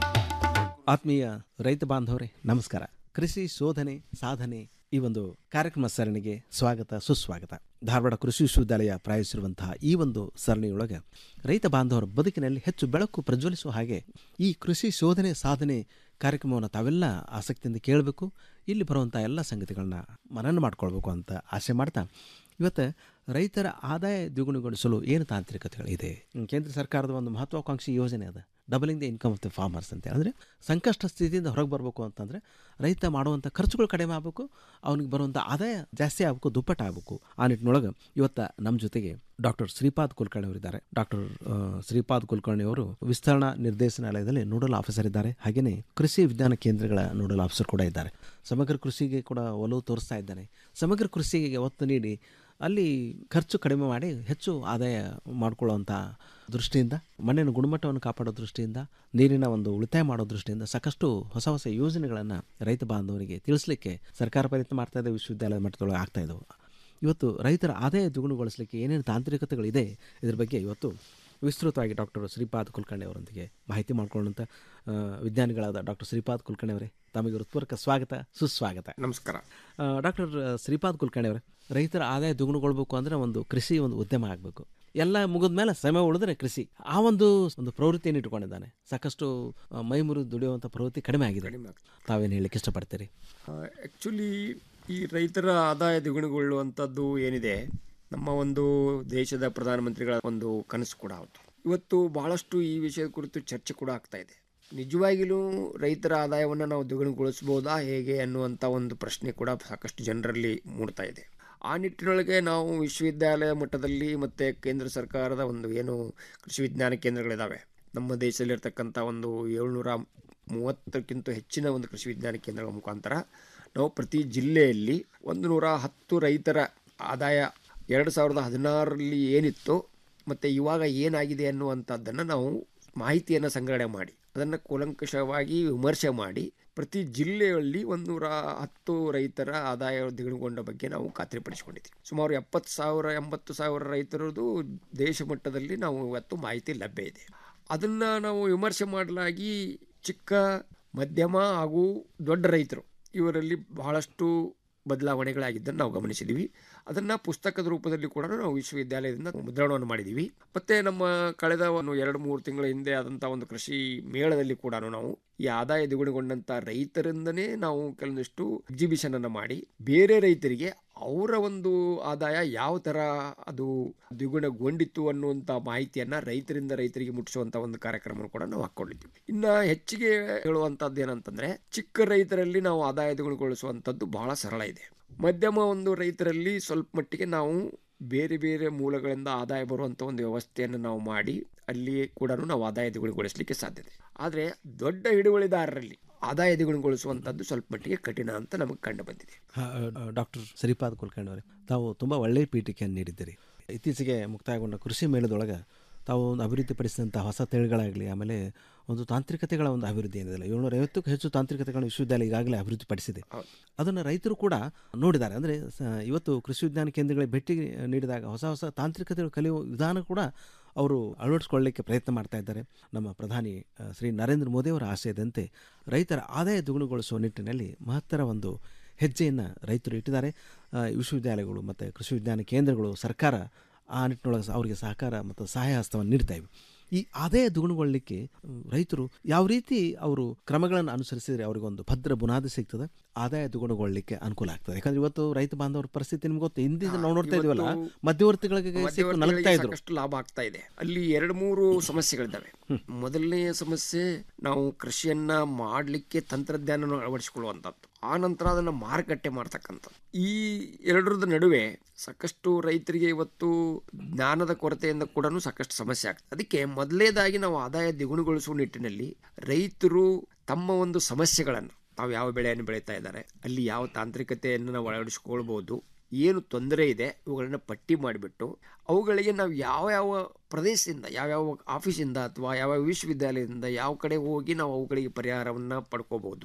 ಆತ್ಮೀಯ ರೈತ ಬಾಂಧವರೇ ನಮಸ್ಕಾರ ಕೃಷಿ ಶೋಧನೆ ಸಾಧನೆ ಈ ಒಂದು ಕಾರ್ಯಕ್ರಮ ಸರಣಿಗೆ ಸ್ವಾಗತ ಸುಸ್ವಾಗತ ಧಾರವಾಡ ಕೃಷಿ ವಿಶ್ವವಿದ್ಯಾಲಯ ಪ್ರಾಯಿಸಿರುವಂತಹ ಈ ಒಂದು ಸರಣಿಯೊಳಗೆ ರೈತ ಬಾಂಧವರ ಬದುಕಿನಲ್ಲಿ ಹೆಚ್ಚು ಬೆಳಕು ಪ್ರಜ್ವಲಿಸುವ ಹಾಗೆ ಈ ಕೃಷಿ ಶೋಧನೆ ಸಾಧನೆ ಕಾರ್ಯಕ್ರಮವನ್ನು ತಾವೆಲ್ಲ ಆಸಕ್ತಿಯಿಂದ ಕೇಳಬೇಕು ಇಲ್ಲಿ ಬರುವಂಥ ಎಲ್ಲ ಸಂಗತಿಗಳನ್ನ ಮನನ ಮಾಡ್ಕೊಳ್ಬೇಕು ಅಂತ ಆಸೆ ಮಾಡ್ತಾ ಇವತ್ತು ರೈತರ ಆದಾಯ ದ್ವಿಗುಣಗೊಳಿಸಲು ಏನು ತಾಂತ್ರಿಕತೆಗಳಿದೆ ಹ್ಮ್, ಕೇಂದ್ರ ಸರ್ಕಾರದ ಒಂದು ಮಹತ್ವಾಕಾಂಕ್ಷಿ ಯೋಜನೆ ಅದ doubling the income of the farmers ಅಂತ ಅಂದರೆ ಸಂಕಷ್ಟ ಸ್ಥಿತಿಯಿಂದ ಹೊರಗೆ ಬರಬೇಕು ಅಂತಂದರೆ ರೈತ ಮಾಡುವಂಥ ಖರ್ಚುಗಳು ಕಡಿಮೆ ಆಗಬೇಕು ಅವನಿಗೆ ಬರುವಂಥ ಆದಾಯ ಜಾಸ್ತಿ ಆಗಬೇಕು ದುಪ್ಪಟ್ಟು ಆಗಬೇಕು ಆ ನಿಟ್ಟಿನೊಳಗೆ ಇವತ್ತು ನಮ್ಮ ಜೊತೆಗೆ ಡಾಕ್ಟರ್ ಶ್ರೀಪಾದ್ ಕುಲಕರ್ಣಿ ಅವರಿದ್ದಾರೆ ಡಾಕ್ಟರ್ ಶ್ರೀಪಾದ್ ಕುಲಕರ್ಣಿ ಅವರು ವಿಸ್ತರಣಾ ನಿರ್ದೇಶನಾಲಯದಲ್ಲಿ ನೋಡಲ್ ಆಫೀಸರ್ ಇದ್ದಾರೆ ಹಾಗೆಯೇ ಕೃಷಿ ವಿಜ್ಞಾನ ಕೇಂದ್ರಗಳ ನೋಡಲ್ ಆಫೀಸರ್ ಕೂಡ ಇದ್ದಾರೆ ಸಮಗ್ರ ಕೃಷಿಗೆ ಕೂಡ ಒಲವು ತೋರಿಸ್ತಾ ಇದ್ದಾನೆ ಸಮಗ್ರ ಕೃಷಿಗೆ ಒತ್ತು ನೀಡಿ ಅಲ್ಲಿ ಖರ್ಚು ಕಡಿಮೆ ಮಾಡಿ ಹೆಚ್ಚು ಆದಾಯ ಮಾಡಿಕೊಳ್ಳುವಂಥ ದೃಷ್ಟಿಯಿಂದ ಮಣ್ಣಿನ ಗುಣಮಟ್ಟವನ್ನು ಕಾಪಾಡೋ ದೃಷ್ಟಿಯಿಂದ ನೀರಿನ ಒಂದು ಉಳಿತಾಯ ಮಾಡೋ ದೃಷ್ಟಿಯಿಂದ ಸಾಕಷ್ಟು ಹೊಸ ಹೊಸ ಯೋಜನೆಗಳನ್ನು ರೈತ ಬಾಂಧವರಿಗೆ ತಿಳಿಸ್ಲಿಕ್ಕೆ ಸರ್ಕಾರ ಪ್ರಯತ್ನ ಮಾಡ್ತಾ ಇದೆ ವಿಶ್ವವಿದ್ಯಾಲಯದ ಮಟ್ಟದೊಳಗೆ ಆಗ್ತಾ ಇದ್ದವು ಇವತ್ತು ರೈತರ ಆದಾಯ ದ್ವಿಗುಣಗೊಳಿಸಲಿಕ್ಕೆ ಏನೇನು ತಾಂತ್ರಿಕತೆಗಳಿದೆ ಇದ್ರ ಬಗ್ಗೆ ಇವತ್ತು ವಿಸ್ತೃತವಾಗಿ ಡಾಕ್ಟರ್ ಶ್ರೀಪಾದ್ ಕುಲಕರ್ಣಿ ಅವರೊಂದಿಗೆ ಮಾಹಿತಿ ಮಾಡ್ಕೊಳ್ಳುವಂಥ ಆ, ವಿಜ್ಞಾನಿಗಳಾದ ಡಾಕ್ಟರ್ ಶ್ರೀಪಾದ್ ಕುಲಕರ್ಣಿ ಅವರೇ ತಮಗೆ ಹೃತ್ಪೂರ್ವಕ ಸ್ವಾಗತ ಸುಸ್ವಾಗತ ನಮಸ್ಕಾರ ಡಾಕ್ಟರ್ ಶ್ರೀಪಾದ್ ಕುಲಕರ್ಣಿ ಅವರೇ ರೈತರ ಆದಾಯ ದ್ವಿಗುಣಗೊಳ್ಬೇಕು ಅಂದರೆ ಒಂದು ಕೃಷಿ ಒಂದು ಉದ್ಯಮ ಆಗಬೇಕು ಎಲ್ಲ ಮುಗಿದ ಮೇಲೆ ಸಮಯ ಉಳಿದ್ರೆ ಕೃಷಿ ಆ ಒಂದು ಒಂದು ಪ್ರವೃತ್ತಿಯನ್ನು ಇಟ್ಕೊಂಡಿದ್ದಾನೆ ಸಾಕಷ್ಟು ಆ, ಮೈ ಮುರಿದು ದುಡಿಯುವಂಥ ಪ್ರವೃತ್ತಿ ಕಡಿಮೆ ಆಗಿದೆ ತಾವೇನು ಹೇಳಲಿಕ್ಕೆ ಇಷ್ಟಪಡ್ತೀರಿ ಆ್ಯಕ್ಚುಲಿ ಈ ರೈತರ ಆದಾಯ ದ್ವಿಗುಣಗೊಳ್ಳುವಂಥದ್ದು ಏನಿದೆ ನಮ್ಮ ಒಂದು ದೇಶದ ಪ್ರಧಾನಮಂತ್ರಿಗಳ ಒಂದು ಕನಸು ಕೂಡ ಹೌದು ಇವತ್ತು ಬಹಳಷ್ಟು ಈ ವಿಷಯದ ಕುರಿತು ಚರ್ಚೆ ಕೂಡ ಆಗ್ತಾ ಇದೆ ನಿಜವಾಗಿಯೂ ರೈತರ ಆದಾಯವನ್ನು ನಾವು ದ್ವಿಗುಣಗೊಳಿಸ್ಬೋದಾ ಹೇಗೆ ಅನ್ನುವಂಥ ಒಂದು ಪ್ರಶ್ನೆ ಕೂಡ ಸಾಕಷ್ಟು ಜನರಲ್ಲಿ ಮೂಡ್ತಾ ಇದೆ ಆ ನಿಟ್ಟಿನೊಳಗೆ ನಾವು ವಿಶ್ವವಿದ್ಯಾಲಯ ಮಟ್ಟದಲ್ಲಿ ಮತ್ತು ಕೇಂದ್ರ ಸರ್ಕಾರದ ಒಂದು ಏನು ಕೃಷಿ ವಿಜ್ಞಾನ ಕೇಂದ್ರಗಳಿದ್ದಾವೆ ನಮ್ಮ ದೇಶದಲ್ಲಿರ್ತಕ್ಕಂಥ ಒಂದು ಏಳ್ನೂರ ಮೂವತ್ತಕ್ಕಿಂತ ಹೆಚ್ಚಿನ ಒಂದು ಕೃಷಿ ವಿಜ್ಞಾನ ಕೇಂದ್ರಗಳ ಮುಖಾಂತರ ನಾವು ಪ್ರತಿ ಜಿಲ್ಲೆಯಲ್ಲಿ ಒಂದು ನೂರ ಹತ್ತು ರೈತರ ಆದಾಯ ಎರಡು ಸಾವಿರದ ಹದಿನಾರರಲ್ಲಿ ಏನಿತ್ತು ಮತ್ತು ಇವಾಗ ಏನಾಗಿದೆ ಅನ್ನುವಂಥದ್ದನ್ನು ನಾವು ಮಾಹಿತಿಯನ್ನು ಸಂಗ್ರಹಣೆ ಮಾಡಿ ಅದನ್ನು ಕೂಲಂಕಷವಾಗಿ ವಿಮರ್ಶೆ ಮಾಡಿ ಪ್ರತಿ ಜಿಲ್ಲೆಯಲ್ಲಿ ಒಂದು ನೂರ ಹತ್ತು ರೈತರ ಆದಾಯ ದ್ವಿಗುಣಗೊಂಡ ಬಗ್ಗೆ ನಾವು ಖಾತ್ರಿಪಡಿಸಿಕೊಂಡಿದ್ದೀವಿ ಸುಮಾರು ಎಪ್ಪತ್ತು ಸಾವಿರ ಎಂಬತ್ತು ಸಾವಿರ ರೈತರದ್ದು ದೇಶ ಮಟ್ಟದಲ್ಲಿ ನಾವು ಇವತ್ತು ಮಾಹಿತಿ ಲಭ್ಯ ಇದೆ ಅದನ್ನು ನಾವು ವಿಮರ್ಶೆ ಮಾಡಲಾಗಿ ಚಿಕ್ಕ ಮಧ್ಯಮ ಹಾಗೂ ದೊಡ್ಡ ರೈತರು ಇವರಲ್ಲಿ ಬಹಳಷ್ಟು ಬದಲಾವಣೆಗಳಾಗಿದ್ದನ್ನು ನಾವು ಗಮನಿಸಿದ್ದೀವಿ ಅದನ್ನು ಪುಸ್ತಕದ ರೂಪದಲ್ಲಿ ಕೂಡ ನಾವು ವಿಶ್ವವಿದ್ಯಾಲಯದಿಂದ ಮುದ್ರಣವನ್ನು ಮಾಡಿದ್ದೀವಿ ಮತ್ತು ನಮ್ಮ ಕಳೆದ ಒಂದು ಎರಡು ಮೂರು ತಿಂಗಳ ಹಿಂದೆ ಆದಂಥ ಒಂದು ಕೃಷಿ ಮೇಳದಲ್ಲಿ ಕೂಡ ನಾವು ಈ ಆದಾಯ ದ್ವಿಗುಣಗೊಂಡಂಥ ರೈತರಿಂದನೇ ನಾವು ಕೆಲವೊಂದಿಷ್ಟು ಎಕ್ಸಿಬಿಷನನ್ನು ಮಾಡಿ ಬೇರೆ ರೈತರಿಗೆ ಅವರ ಒಂದು ಆದಾಯ ಯಾವ ಥರ ಅದು ದ್ವಿಗುಣಗೊಂಡಿತ್ತು ಅನ್ನುವಂಥ ಮಾಹಿತಿಯನ್ನು ರೈತರಿಂದ ರೈತರಿಗೆ ಮುಟ್ಟಿಸುವಂಥ ಒಂದು ಕಾರ್ಯಕ್ರಮ ಕೂಡ ನಾವು ಹಾಕ್ಕೊಂಡಿದ್ದೀವಿ ಇನ್ನು ಹೆಚ್ಚಿಗೆ ಹೇಳುವಂಥದ್ದು ಏನಂತಂದರೆ ಚಿಕ್ಕ ರೈತರಲ್ಲಿ ನಾವು ಆದಾಯ ದ್ವಿಗುಣಗೊಳಿಸುವಂಥದ್ದು ಬಹಳ ಸರಳ ಇದೆ ಮಧ್ಯಮ ಒಂದು ರೈತರಲ್ಲಿ ಸ್ವಲ್ಪ ಮಟ್ಟಿಗೆ ನಾವು ಬೇರೆ ಬೇರೆ ಮೂಲಗಳಿಂದ ಆದಾಯ ಬರುವಂಥ ಒಂದು ವ್ಯವಸ್ಥೆಯನ್ನು ನಾವು ಮಾಡಿ ಅಲ್ಲಿ ಕೂಡ ನಾವು ಆದಾಯ ದ್ವಿಗುಣಗೊಳಿಸಲಿಕ್ಕೆ ಸಾಧ್ಯತೆ ಆದರೆ ದೊಡ್ಡ ಹಿಡುವಳಿದಾರರಲ್ಲಿ ಆದಾಯ ದ್ವಿಗುಣಗೊಳಿಸುವಂಥದ್ದು ಸ್ವಲ್ಪ ಮಟ್ಟಿಗೆ ಕಠಿಣ ಅಂತ ನಮಗೆ ಕಂಡು ಬಂದಿದೆ ಡಾಕ್ಟರ್ ಶ್ರೀಪಾದ್ ಕುಲಕರ್ಣಿ ಅವರೇ ತಾವು ತುಂಬ ಒಳ್ಳೆಯ ಪೀಠಿಕೆಯನ್ನು ನೀಡಿದ್ದೀರಿ ಇತ್ತೀಚೆಗೆ ಮುಕ್ತಾಯಗೊಂಡ ಕೃಷಿ ಮೇಳದೊಳಗೆ ತಾವು ಒಂದು ಅಭಿವೃದ್ಧಿಪಡಿಸಿದಂಥ ಹೊಸ ತಳಿಗಳಾಗಲಿ ಆಮೇಲೆ ಒಂದು ತಾಂತ್ರಿಕತೆಗಳ ಒಂದು ಅಭಿವೃದ್ಧಿ ಏನಿದೆ ಏಳ್ನೂರ ಐವತ್ತಕ್ಕೂ ಹೆಚ್ಚು ತಾಂತ್ರಿಕತೆಗಳನ್ನು ವಿಶ್ವವಿದ್ಯಾಲಯ ಈಗಾಗಲೇ ಅಭಿವೃದ್ಧಿಪಡಿಸಿದೆ ಅದನ್ನು ರೈತರು ಕೂಡ ನೋಡಿದ್ದಾರೆ ಅಂದರೆ ಇವತ್ತು ಕೃಷಿ ವಿಜ್ಞಾನ ಕೇಂದ್ರಗಳಿಗೆ ಭೇಟಿ ನೀಡಿದಾಗ ಹೊಸ ಹೊಸ ತಾಂತ್ರಿಕತೆಗಳು ಕಲಿಯುವ ವಿಧಾನ ಕೂಡ ಅವರು ಅಳವಡಿಸ್ಕೊಳ್ಳಿಕ್ಕೆ ಪ್ರಯತ್ನ ಮಾಡ್ತಾ ಇದ್ದಾರೆ ನಮ್ಮ ಪ್ರಧಾನಿ ಆ, ಶ್ರೀ ನರೇಂದ್ರ ಮೋದಿಯವರ ಆಶಯದಂತೆ ರೈತರ ಆದಾಯ ದ್ವಿಗುಣಗೊಳಿಸುವ ನಿಟ್ಟಿನಲ್ಲಿ ಮಹತ್ತರ ಒಂದು ಹೆಜ್ಜೆಯನ್ನು ರೈತರು ಇಟ್ಟಿದ್ದಾರೆ ಆ, ವಿಶ್ವವಿದ್ಯಾಲಯಗಳು ಮತ್ತು ಕೃಷಿ ವಿಜ್ಞಾನ ಕೇಂದ್ರಗಳು ಸರ್ಕಾರ ಆ ನಿಟ್ಟಿನೊಳಗೆ ಅವರಿಗೆ ಸಹಕಾರ ಮತ್ತು ಸಹಾಯ ಹಸ್ತವನ್ನು ನೀಡ್ತಾ ಇವೆ ಈ ಆದಾಯ ದ್ವಿಗುಣಗೊಳ್ಳಲಿಕ್ಕೆ ಮ್, ರೈತರು ಯಾವ ರೀತಿ ಅವರು ಕ್ರಮಗಳನ್ನು ಅನುಸರಿಸಿದರೆ ಅವರಿಗೊಂದು ಭದ್ರ ಬುನಾದಿ ಸಿಗ್ತದೆ ಆದಾಯ ದ್ವಿಗುಣಗೊಳ್ಳಲಿಕ್ಕೆ ಅನುಕೂಲ ಆಗ್ತದೆ ಯಾಕಂದ್ರೆ ಇವತ್ತು ರೈತ ಬಾಂಧವರ ಪರಿಸ್ಥಿತಿ ನಿಮ್ಗೆ ಗೊತ್ತು ಹಿಂದಿನ ನಾವು ನೋಡ್ತಾ ಇದೀವಲ್ಲ ಇವತ್ತು ಮಧ್ಯವರ್ತಿಗಳಿಗೆ ಸಿಕ್ಕು ನಲಗ್ತಾ ಮಧ್ಯವರ್ತಿಗಳಿಗೆ ಇದ್ರು ಸಾಕಷ್ಟು ಲಾಭ ಆಗ್ತಾ ಇದೆ ಅಲ್ಲಿ ಎರಡು ಮೂರು ಸಮಸ್ಯೆಗಳಿದ್ದಾವೆ ಮೊದಲನೆಯ ಸಮಸ್ಯೆ ನಾವು ಕೃಷಿಯನ್ನ ಮಾಡಲಿಕ್ಕೆ ತಂತ್ರಜ್ಞಾನ ಅಳವಡಿಸಿಕೊಳ್ಳುವಂಥದ್ದು ಆ ನಂತರ ಅದನ್ನು ಮಾರುಕಟ್ಟೆ ಮಾಡ್ತಕ್ಕಂಥದ್ದು ಈ ಎರಡರದ ನಡುವೆ ಸಾಕಷ್ಟು ರೈತರಿಗೆ ಇವತ್ತು ಜ್ಞಾನದ ಕೊರತೆಯಿಂದ ಕೂಡ ಸಾಕಷ್ಟು ಸಮಸ್ಯೆ ಆಗ್ತದೆ ಅದಕ್ಕೆ ಮೊದಲೇದಾಗಿ ನಾವು ಆದಾಯ ದ್ವಿಗುಣಗೊಳಿಸುವ ನಿಟ್ಟಿನಲ್ಲಿ ರೈತರು ತಮ್ಮ ಒಂದು ಸಮಸ್ಯೆಗಳನ್ನು ತಾವು ಯಾವ ಬೆಳೆಯನ್ನು ಬೆಳೀತಾ ಇದ್ದಾರೆ ಅಲ್ಲಿ ಯಾವ ತಾಂತ್ರಿಕತೆಯನ್ನು ನಾವು ಅಳವಡಿಸಿಕೊಳ್ಬೋದು ಏನು ತೊಂದರೆ ಇದೆ ಇವುಗಳನ್ನ ಪಟ್ಟಿ ಮಾಡಿಬಿಟ್ಟು ಅವುಗಳಿಗೆ ನಾವು ಯಾವ ಯಾವ ಪ್ರದೇಶದಿಂದ ಯಾವ್ಯಾವ ಆಫೀಸಿಂದ ಅಥವಾ ಯಾವ ವಿಶ್ವವಿದ್ಯಾಲಯದಿಂದ ಯಾವ ಕಡೆ ಹೋಗಿ ನಾವು ಅವುಗಳಿಗೆ ಪರಿಹಾರವನ್ನು ಪಡ್ಕೋಬಹುದು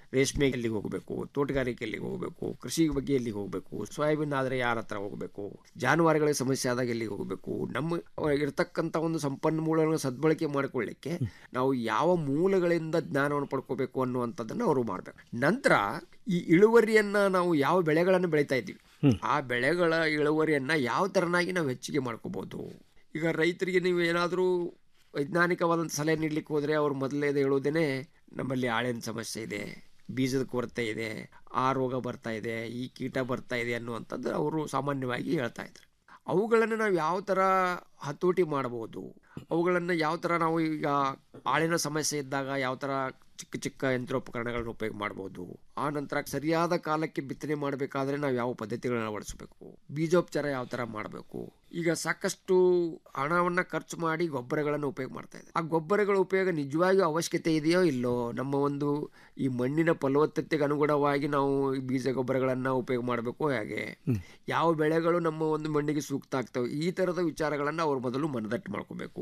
ರೇಷ್ಮೆ ಎಲ್ಲಿಗೆ ಹೋಗಬೇಕು ತೋಟಗಾರಿಕೆ ಎಲ್ಲಿಗೆ ಹೋಗಬೇಕು ಕೃಷಿ ಬಗ್ಗೆ ಎಲ್ಲಿಗೆ ಹೋಗಬೇಕು ಸೋಯಾಬೀನ್ ಆದರೆ ಯಾರ ಹತ್ರ ಹೋಗಬೇಕು ಜಾನುವಾರುಗಳಿಗೆ ಸಮಸ್ಯೆ ಆದಾಗ ಎಲ್ಲಿಗೆ ಹೋಗಬೇಕು ನಮ್ಮ ಇರತಕ್ಕಂಥ ಒಂದು ಸಂಪನ್ಮೂಲಗಳನ್ನು ಸದ್ಬಳಕೆ ಮಾಡಿಕೊಳ್ಳಿಕ್ಕೆ ನಾವು ಯಾವ ಮೂಲಗಳಿಂದ ಜ್ಞಾನವನ್ನು ಪಡ್ಕೋಬೇಕು ಅನ್ನುವಂಥದ್ದನ್ನು ಅವರು ಮಾಡಬೇಕು ನಂತರ ಈ ಇಳುವರಿಯನ್ನ ನಾವು ಯಾವ ಬೆಳೆಗಳನ್ನು ಬೆಳೀತಾ ಇದ್ದೀವಿ ಆ ಬೆಳೆಗಳ ಇಳುವರಿಯನ್ನ ಯಾವ ತರನಾಗಿ ನಾವು ಹೆಚ್ಚಿಗೆ ಮಾಡ್ಕೋಬಹುದು ಈಗ ರೈತರಿಗೆ ನೀವು ಏನಾದರೂ ವೈಜ್ಞಾನಿಕವಾದಂಥ ಸಲಹೆ ನೀಡಲಿಕ್ಕೆ ಹೋದರೆ ಅವ್ರು ಮೊದಲೇದು ಹೇಳೋದೇನೆ ನಮ್ಮಲ್ಲಿ ಆಳಿನ ಸಮಸ್ಯೆ ಇದೆ ಬೀಜದ ಕೊರತೆ ಇದೆ ಆ ರೋಗ ಬರ್ತಾ ಇದೆ ಈ ಕೀಟ ಬರ್ತಾ ಇದೆ ಅನ್ನುವಂಥದ್ದು ಅವರು ಸಾಮಾನ್ಯವಾಗಿ ಹೇಳ್ತಾ ಇದ್ದಾರೆ ಅವುಗಳನ್ನು ನಾವು ಯಾವ ಥರ ಹತೋಟಿ ಮಾಡಬಹುದು ಅವುಗಳನ್ನು ಯಾವ ಥರ ನಾವು ಈಗ ಆಳಿನ ಸಮಸ್ಯೆ ಇದ್ದಾಗ ಯಾವ ಥರ ಚಿಕ್ಕ ಚಿಕ್ಕ ಯಂತ್ರೋಪಕರಣಗಳನ್ನು ಉಪಯೋಗ ಮಾಡ್ಬೋದು ಆ ನಂತರ ಸರಿಯಾದ ಕಾಲಕ್ಕೆ ಬಿತ್ತನೆ ಮಾಡಬೇಕಾದ್ರೆ ನಾವು ಯಾವ ಪದ್ಧತಿಗಳನ್ನ ಅಳವಡಿಸಬೇಕು ಬೀಜೋಪಚಾರ ಯಾವ ಥರ ಮಾಡಬೇಕು ಈಗ ಸಾಕಷ್ಟು ಹಣವನ್ನು ಖರ್ಚು ಮಾಡಿ ಗೊಬ್ಬರಗಳನ್ನು ಉಪಯೋಗ ಮಾಡ್ತಾ ಇದೆ ಆ ಗೊಬ್ಬರಗಳ ಉಪಯೋಗ ನಿಜವಾಗಿಯೂ ಅವಶ್ಯಕತೆ ಇದೆಯೋ ಇಲ್ಲೋ ನಮ್ಮ ಒಂದು ಈ ಮಣ್ಣಿನ ಫಲವತ್ತತೆಗೆ ಅನುಗುಣವಾಗಿ ನಾವು ಈ ಬೀಜ ಗೊಬ್ಬರಗಳನ್ನು ಉಪಯೋಗ ಮಾಡಬೇಕು ಹೇಗೆ ಯಾವ ಬೆಳೆಗಳು ನಮ್ಮ ಒಂದು ಮಣ್ಣಿಗೆ ಸೂಕ್ತ ಆಗ್ತವೆ ಈ ಥರದ ವಿಚಾರಗಳನ್ನು ಅವರು ಮೊದಲು ಮನದಟ್ಟು ಮಾಡ್ಕೋಬೇಕು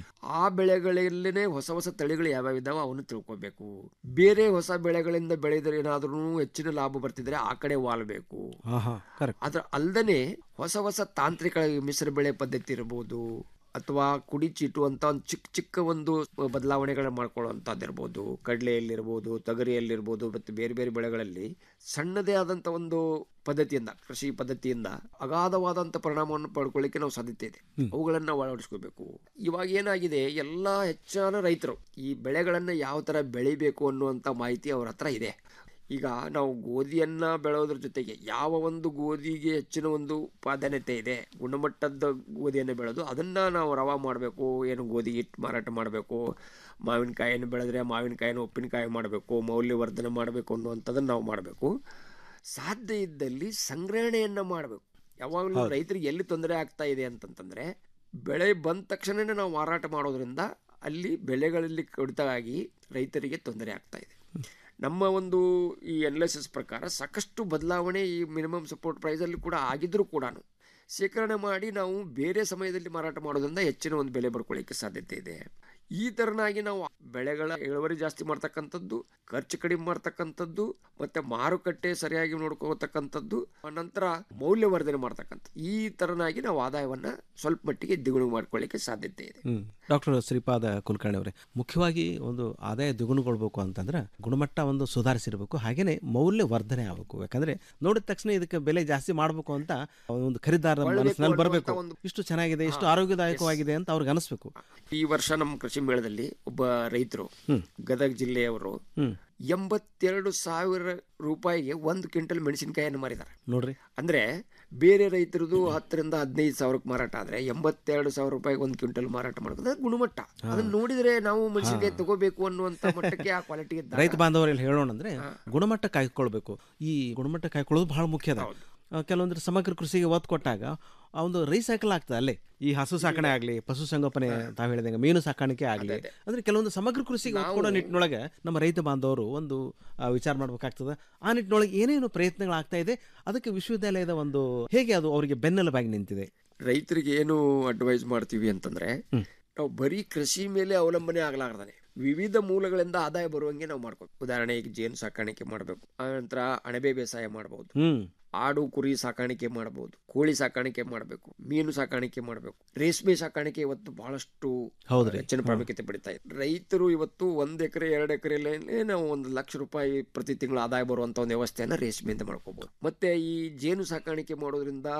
ಆ ಬೆಳೆಗಳಲ್ಲೇ ಹೊಸ ಹೊಸ ತಳಿಗಳು ಯಾವ್ಯಾವ ಇದಾವೆ ಅವನು ತಿಳ್ಕೊಬೇಕು ಬೇರೆ ಹೊಸ ಬೆಳೆಗಳಿಂದ ಬೆಳೆದರೆ ಏನಾದ್ರೂ ಹೆಚ್ಚಿನ ಲಾಭ ಬರ್ತಿದ್ರೆ ಆ ಕಡೆ ವಾಲ್ಬೇಕು ಹಾ ಹಾ ಕರೆಕ್ಟ್ ಅದ್ರ ಅಲ್ದನೆ ಹೊಸ ಹೊಸ ತಾಂತ್ರಿಕ ಮಿಶ್ರ ಬೆಳೆ ಪದ್ಧತಿ ಇರ್ಬೋದು ಅಥವಾ ಕುಡಿ ಚೀಟು ಅಂತ ಒಂದು ಚಿಕ್ಕ ಚಿಕ್ಕ ಒಂದು ಬದಲಾವಣೆಗಳನ್ನ ಮಾಡ್ಕೊಳ್ಳುವಂಥದ್ದು ಇರ್ಬೋದು ಕಡಲೆಯಲ್ಲಿರ್ಬೋದು ತೊಗರಿಯಲ್ಲಿರ್ಬೋದು ಮತ್ತು ಬೇರೆ ಬೇರೆ ಬೆಳೆಗಳಲ್ಲಿ ಸಣ್ಣದೇ ಆದಂಥ ಒಂದು ಪದ್ಧತಿಯಿಂದ ಕೃಷಿ ಪದ್ಧತಿಯಿಂದ ಅಗಾಧವಾದಂಥ ಪರಿಣಾಮವನ್ನು ಪಡ್ಕೊಳ್ಳಿಕ್ಕೆ ನಾವು ಸಾಧ್ಯತೆ ಇದೆ ಅವುಗಳನ್ನು ನಾವು ಅಳವಡಿಸ್ಕೋಬೇಕು ಇವಾಗ ಏನಾಗಿದೆ ಎಲ್ಲ ಹೆಚ್ಚಾನ ರೈತರು ಈ ಬೆಳೆಗಳನ್ನು ಯಾವ ಥರ ಬೆಳಿಬೇಕು ಅನ್ನುವಂಥ ಮಾಹಿತಿ ಅವ್ರ ಹತ್ರ ಇದೆ ಈಗ ನಾವು ಗೋಧಿಯನ್ನ ಬೆಳೆಯೋದ್ರ ಜೊತೆಗೆ ಯಾವ ಒಂದು ಗೋಧಿಗೆ ಹೆಚ್ಚಿನ ಒಂದು ಪ್ರಾಧಾನ್ಯತೆ ಇದೆ ಗುಣಮಟ್ಟದ ಗೋಧಿಯನ್ನು ಬೆಳೆದು ಅದನ್ನು ನಾವು ರವಾ ಮಾಡಬೇಕು ಏನು ಗೋಧಿ ಹಿಟ್ಟು ಮಾರಾಟ ಮಾಡಬೇಕು ಮಾವಿನಕಾಯಿಯನ್ನು ಬೆಳೆದ್ರೆ ಮಾವಿನಕಾಯಿನ ಉಪ್ಪಿನಕಾಯಿ ಮಾಡಬೇಕು ಮೌಲ್ಯವರ್ಧನೆ ಮಾಡಬೇಕು ಅನ್ನುವಂಥದ್ದನ್ನು ನಾವು ಮಾಡಬೇಕು ಸಾಧ್ಯ ಇದ್ದಲ್ಲಿ ಸಂಗ್ರಹಣೆಯನ್ನು ಮಾಡಬೇಕು ಯಾವಾಗಲೂ ಹೌದು. ರೈತರಿಗೆ ಎಲ್ಲಿ ತೊಂದರೆ ಆಗ್ತಾ ಇದೆ ಅಂತಂತಂದರೆ ಬೆಳೆ ಬಂದ ತಕ್ಷಣವೇ ನಾವು ಮಾರಾಟ ಮಾಡೋದ್ರಿಂದ ಅಲ್ಲಿ ಬೆಳೆಗಳಲ್ಲಿ ಕಡಿತ ಆಗಿ ರೈತರಿಗೆ ತೊಂದರೆ ಆಗ್ತಾ ಇದೆ ನಮ್ಮ ಒಂದು ಈ ಅನಾಲಿಸಿಸ್ ಪ್ರಕಾರ ಸಾಕಷ್ಟು ಬದಲಾವಣೆ ಈ ಮಿನಿಮಮ್ ಸಪೋರ್ಟ್ ಪ್ರೈಸಲ್ಲಿ ಕೂಡ ಆಗಿದ್ರೂ ಕೂಡ ಶೇಖರಣೆ ಮಾಡಿ ನಾವು ಬೇರೆ ಸಮಯದಲ್ಲಿ ಮಾರಾಟ ಮಾಡೋದ್ರಿಂದ ಹೆಚ್ಚಿನ ಒಂದು ಬೆಲೆ ಪಡ್ಕೊಳ್ಳಿಕ್ಕೆ ಸಾಧ್ಯತೆ ಇದೆ ಈ ಥರನಾಗಿ ನಾವು ಬೆಳೆಗಳ ಇಳುವರಿ ಜಾಸ್ತಿ ಮಾಡ್ತಕ್ಕಂಥದ್ದು ಖರ್ಚು ಕಡಿಮೆ ಮಾಡ್ತಕ್ಕಂಥದ್ದು ಮತ್ತೆ ಮಾರುಕಟ್ಟೆ ಸರಿಯಾಗಿ ನೋಡ್ಕೋತಕ್ಕಂಥದ್ದು ನಂತರ ಮೌಲ್ಯವರ್ಧನೆ ಮಾಡ್ತಕ್ಕಂಥದ್ದು ಈ ಥರನಾಗಿ ನಾವು ಆದಾಯವನ್ನ ಸ್ವಲ್ಪ ಮಟ್ಟಿಗೆ ದ್ವಿಗುಣ ಮಾಡ್ಕೊಳ್ಳಿಕ್ಕೆ ಸಾಧ್ಯತೆ ಇದೆ ಹ್ಮ್ ಡಾಕ್ಟರ್ ಶ್ರೀಪಾದ ಕುಲಕರ್ಣಿ ಅವರೇ ಮುಖ್ಯವಾಗಿ ಒಂದು ಆದಾಯ ದ್ವಿಗುಣಗೊಳ್ಬೇಕು ಅಂತಂದ್ರೆ ಗುಣಮಟ್ಟ ಒಂದು ಸುಧಾರಿಸಿರ್ಬೇಕು ಹಾಗೇನೆ ಮೌಲ್ಯ ವರ್ಧನೆ ಆಗಬೇಕು ಯಾಕಂದ್ರೆ ನೋಡಿದ ತಕ್ಷಣ ಇದಕ್ಕೆ ಬೆಲೆ ಜಾಸ್ತಿ ಮಾಡಬೇಕು ಅಂತ ಒಂದು ಖರೀದಾರರ ಕೊಳ್ಳಬೇಕು ಮನಸ್ಸಿನಲ್ಲಿ ಬರಬೇಕು ಅನ್ನುವಂಥ ಒಂದು- ಇಷ್ಟು ಚೆನ್ನಾಗಿದೆ ಇಷ್ಟು ಆರೋಗ್ಯದಾಯಕವಾಗಿದೆ ಅಂತ ಅವ್ರಿಗೆ ಅನಿಸ್ಬೇಕು ಈ ವರ್ಷ ನಮ್ಮ ಕೃಷಿ ಮೇಳದಲ್ಲಿ ಒಬ್ಬ ರೈತರು ಗದಗ ಜಿಲ್ಲೆಯವರು ಹ್ಮ್ ಎಂಬತ್ತೆರಡು ಸಾವಿರ ರೂಪಾಯಿಗೆ ಒಂದು ಕ್ವಿಂಟಲ್ ಮೆಣಸಿನಕಾಯಿಯನ್ನು ಮಾರಿದ್ದಾರೆ ನೋಡ್ರಿ ಅಂದ್ರೆ ಬೇರೆ ರೈತರದು ಹತ್ತರಿಂದ ಹದಿನೈದು ಸಾವಿರಕ್ಕೆ ಮಾರಾಟ ಆದ್ರೆ ಎಂಬತ್ತೆರಡು ಸಾವಿರ ರೂಪಾಯಿಗೆ ಒಂದು ಕ್ವಿಂಟಲ್ ಮಾರಾಟ ಮಾಡೋದು ಅದು ಗುಣಮಟ್ಟ ಅದನ್ನ ನೋಡಿದ್ರೆ ನಾವು ಮೆಣಸಿನಕಾಯಿ ತಗೋಬೇಕು ಅನ್ನುವಂತ ಮಟ್ಟಕ್ಕೆ ಆ ಕ್ವಾಲಿಟಿಗೆ ರೈತ ಬಾಂಧವರಲ್ಲಿ ಹೇಳೋಣ ಅಂದ್ರೆ ಗುಣಮಟ್ಟ ಕಾಯ್ಕೊಳ್ಬೇಕು ಈ ಗುಣಮಟ್ಟ ಕಾಯ್ಕೊಳ್ಳೋದು ಬಹಳ ಮುಖ್ಯ ಅದ ಆ, ಕೆಲವೊಂದ್ರೆ ಸಮಗ್ರ ಕೃಷಿಗೆ ಒತ್ತು ಕೊಟ್ಟಾಗ ಆ ಒಂದು ರೀಸೈಕಲ್ ಆಗ್ತದೆ ಅಲ್ಲೇ ಈ ಹಸು ಸಾಕಣೆ ಆಗಲಿ ಪಶು ಸಂಗೋಪನೆ ತಾವು ಹೇಳಿದಂಗೆ ಮೀನು ಸಾಕಾಣಿಕೆ ಆಗಲಿ ಅಂದ್ರೆ ಕೆಲವೊಂದು ಸಮಗ್ರ ಕೃಷಿಗೆ ಒತ್ತು ಕೊಡೋ ನಿಟ್ಟಿನೊಳಗೆ ನಮ್ಮ ರೈತ ಬಾಂಧವರು ಒಂದು ಆ, ವಿಚಾರ ಮಾಡ್ಬೇಕಾಗ್ತದೆ ಆ ನಿಟ್ಟಿನೊಳಗೆ ಏನೇನು ಪ್ರಯತ್ನಗಳಾಗ್ತಾ ಇದೆ ಅದಕ್ಕೆ ವಿಶ್ವವಿದ್ಯಾಲಯದ ಒಂದು ಹೇಗೆ ಅದು ಅವರಿಗೆ ಬೆನ್ನೆಲುಬಾಗಿ ನಿಂತಿದೆ ರೈತರಿಗೆ ಏನು ಅಡ್ವೈಸ್ ಮಾಡ್ತೀವಿ ಅಂತಂದ್ರೆ ನಾವು ಬರೀ ಕೃಷಿ ಮೇಲೆ ಅವಲಂಬನೆ ಆಗ್ಲಾರ್ದಾನೆ ವಿವಿಧ ಮೂಲಗಳಿಂದ ಆದಾಯ ಬರುವಂಗೆ ನಾವು ಮಾಡ್ಬೇಕು ಉದಾಹರಣೆಗೆ ಜೇನು ಸಾಕಾಣಿಕೆ ಮಾಡಬೇಕು ಆನಂತರ ಅಣಬೆ ಬೇಸಾಯ ಮಾಡಬಹುದು ಹ್ಮ್ ಆಡು ಕುರಿ ಸಾಕಾಣಿಕೆ ಮಾಡಬಹುದು ಕೋಳಿ ಸಾಕಾಣಿಕೆ ಮಾಡಬೇಕು ಮೀನು ಸಾಕಾಣಿಕೆ ಮಾಡಬೇಕು ರೇಷ್ಮೆ ಸಾಕಾಣಿಕೆ ಇವತ್ತು ಬಹಳಷ್ಟು ಹೌದ್ರಿ. ಹೆಚ್ಚಿನ ಪ್ರಾಮುಖ್ಯತೆ ಪಡಿತಾ ಇದೆ ರೈತರು ಇವತ್ತು ಒಂದ್ ಎಕರೆ ಎರಡು ಎಕರೆಯಲ್ಲೇ ನಾವು ಒಂದು ಲಕ್ಷ ರೂಪಾಯಿ ಪ್ರತಿ ತಿಂಗಳು ಆದಾಯ ಬರುವಂತ ಒಂದು ವ್ಯವಸ್ಥೆಯನ್ನ ರೇಷ್ಮೆಯಿಂದ ಮಾಡ್ಕೋಬಹುದು ಮತ್ತೆ ಈ ಜೇನು ಸಾಕಾಣಿಕೆ ಮಾಡೋದ್ರಿಂದ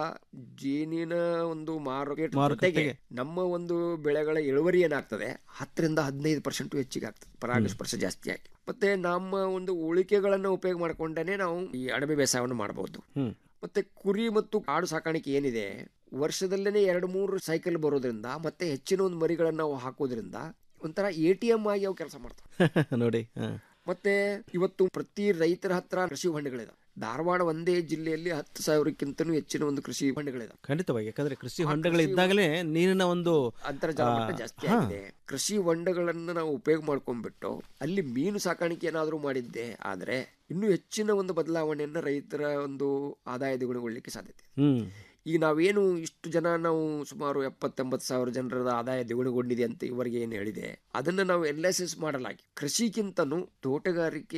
ಜೇನಿನ ಒಂದು ಮಾರುಕಟ್ಟೆ ಮಾರುಕಟ್ಟೆಗೆ. ಜೊತೆಗೆ ನಮ್ಮ ಒಂದು ಬೆಳೆಗಳ ಇಳುವರಿ ಏನಾಗ್ತದೆ ಹತ್ತರಿಂದ ಹದಿನೈದು ಪರ್ಸೆಂಟ್ ಹೆಚ್ಚಿಗೆ ಆಗ್ತದೆ ಪರಾಗಸ್ಪರ್ಶ ಜಾಸ್ತಿ ಆಗಿ ಮತ್ತೆ ನಮ್ಮ ಒಂದು ಉಳಿಕೆಗಳನ್ನು ಉಪಯೋಗ ಮಾಡ್ಕೊಂಡೇ ನಾವು ಈ ಅಣಬೆ ಬೇಸಾಯವನ್ನು ಮಾಡಬಹುದು ಹ್ಮ್ ಮತ್ತೆ ಕುರಿ ಮತ್ತು ಆಡು ಸಾಕಾಣಿಕೆ ಏನಿದೆ ವರ್ಷದಲ್ಲೇ ಎರಡು ಮೂರು ಸೈಕಲ್ ಬರೋದ್ರಿಂದ ಮತ್ತೆ ಹೆಚ್ಚಿನ ಒಂದು ಮರಿಗಳನ್ನು ನಾವು ಹಾಕೋದ್ರಿಂದ ಒಂಥರ ಎ ಟಿ ಎಂ ಆಗಿ ಅವು ಕೆಲಸ ಮಾಡ್ತಾವೆ ನೋಡಿ ಹಾ. ಮತ್ತೆ ಇವತ್ತು ಪ್ರತಿ ರೈತರ ಹತ್ರ ಕೃಷಿ ಹೊಂಡಗಳಿದಾವೆ ಧಾರವಾಡ ಒಂದೇ ಜಿಲ್ಲೆಯಲ್ಲಿ ಹತ್ತು ಸಾವಿರಕ್ಕಿಂತನೂ ಹೆಚ್ಚಿನ ಒಂದು ಕೃಷಿ ಹೊಂಡಗಳಿದಾವೆ ಖಂಡಿತವಾಗಿ ಯಾಕಂದ್ರೆ ಕೃಷಿ ಹೊಂಡಗಳು ಇದ್ದಾಗಲೇ ನೀರಿನ ಒಂದು ಅಂತರ್ಜಲ ಮಟ್ಟ ಆ, ಜಾಸ್ತಿ ಹಾ. ಆಗಿದೆ ಕೃಷಿ ಹೊಂಡಗಳನ್ನ ನಾವು ಉಪಯೋಗ ಮಾಡ್ಕೊಂಡ್ಬಿಟ್ಟು ಅಲ್ಲಿ ಮೀನು ಸಾಕಾಣಿಕೆ ಏನಾದರೂ ಮಾಡಿದ್ದೆ ಆದ್ರೆ ಇನ್ನೂ ಹೆಚ್ಚಿನ ಒಂದು ಬದಲಾವಣೆಯನ್ನ ರೈತರ ಒಂದು ಆದಾಯ ದ್ವಿಗುಣಗೊಳ್ಳಿಕ್ಕೆ ಸಾಧ್ಯತೆ ಇದೆ. ಹ್ಮ್ ಈಗ ನಾವೇನು ಇಷ್ಟು ಜನ ನಾವು ಸುಮಾರು ಎಪ್ಪತ್ತೆಂಬತ್ತು ಸಾವಿರ ಜನರದ ಆದಾಯ ದ್ವಿಗುಣಗೊಂಡಿದೆ ಅಂತ ಇವರಿಗೆ ಏನು ಹೇಳಿದೆ ಅದನ್ನು ನಾವು ಎಲ್ ಎಸ್ ಎಸ್ ಮಾಡಲಾಗಿ ಕೃಷಿಗಿಂತನೂ ತೋಟಗಾರಿಕೆ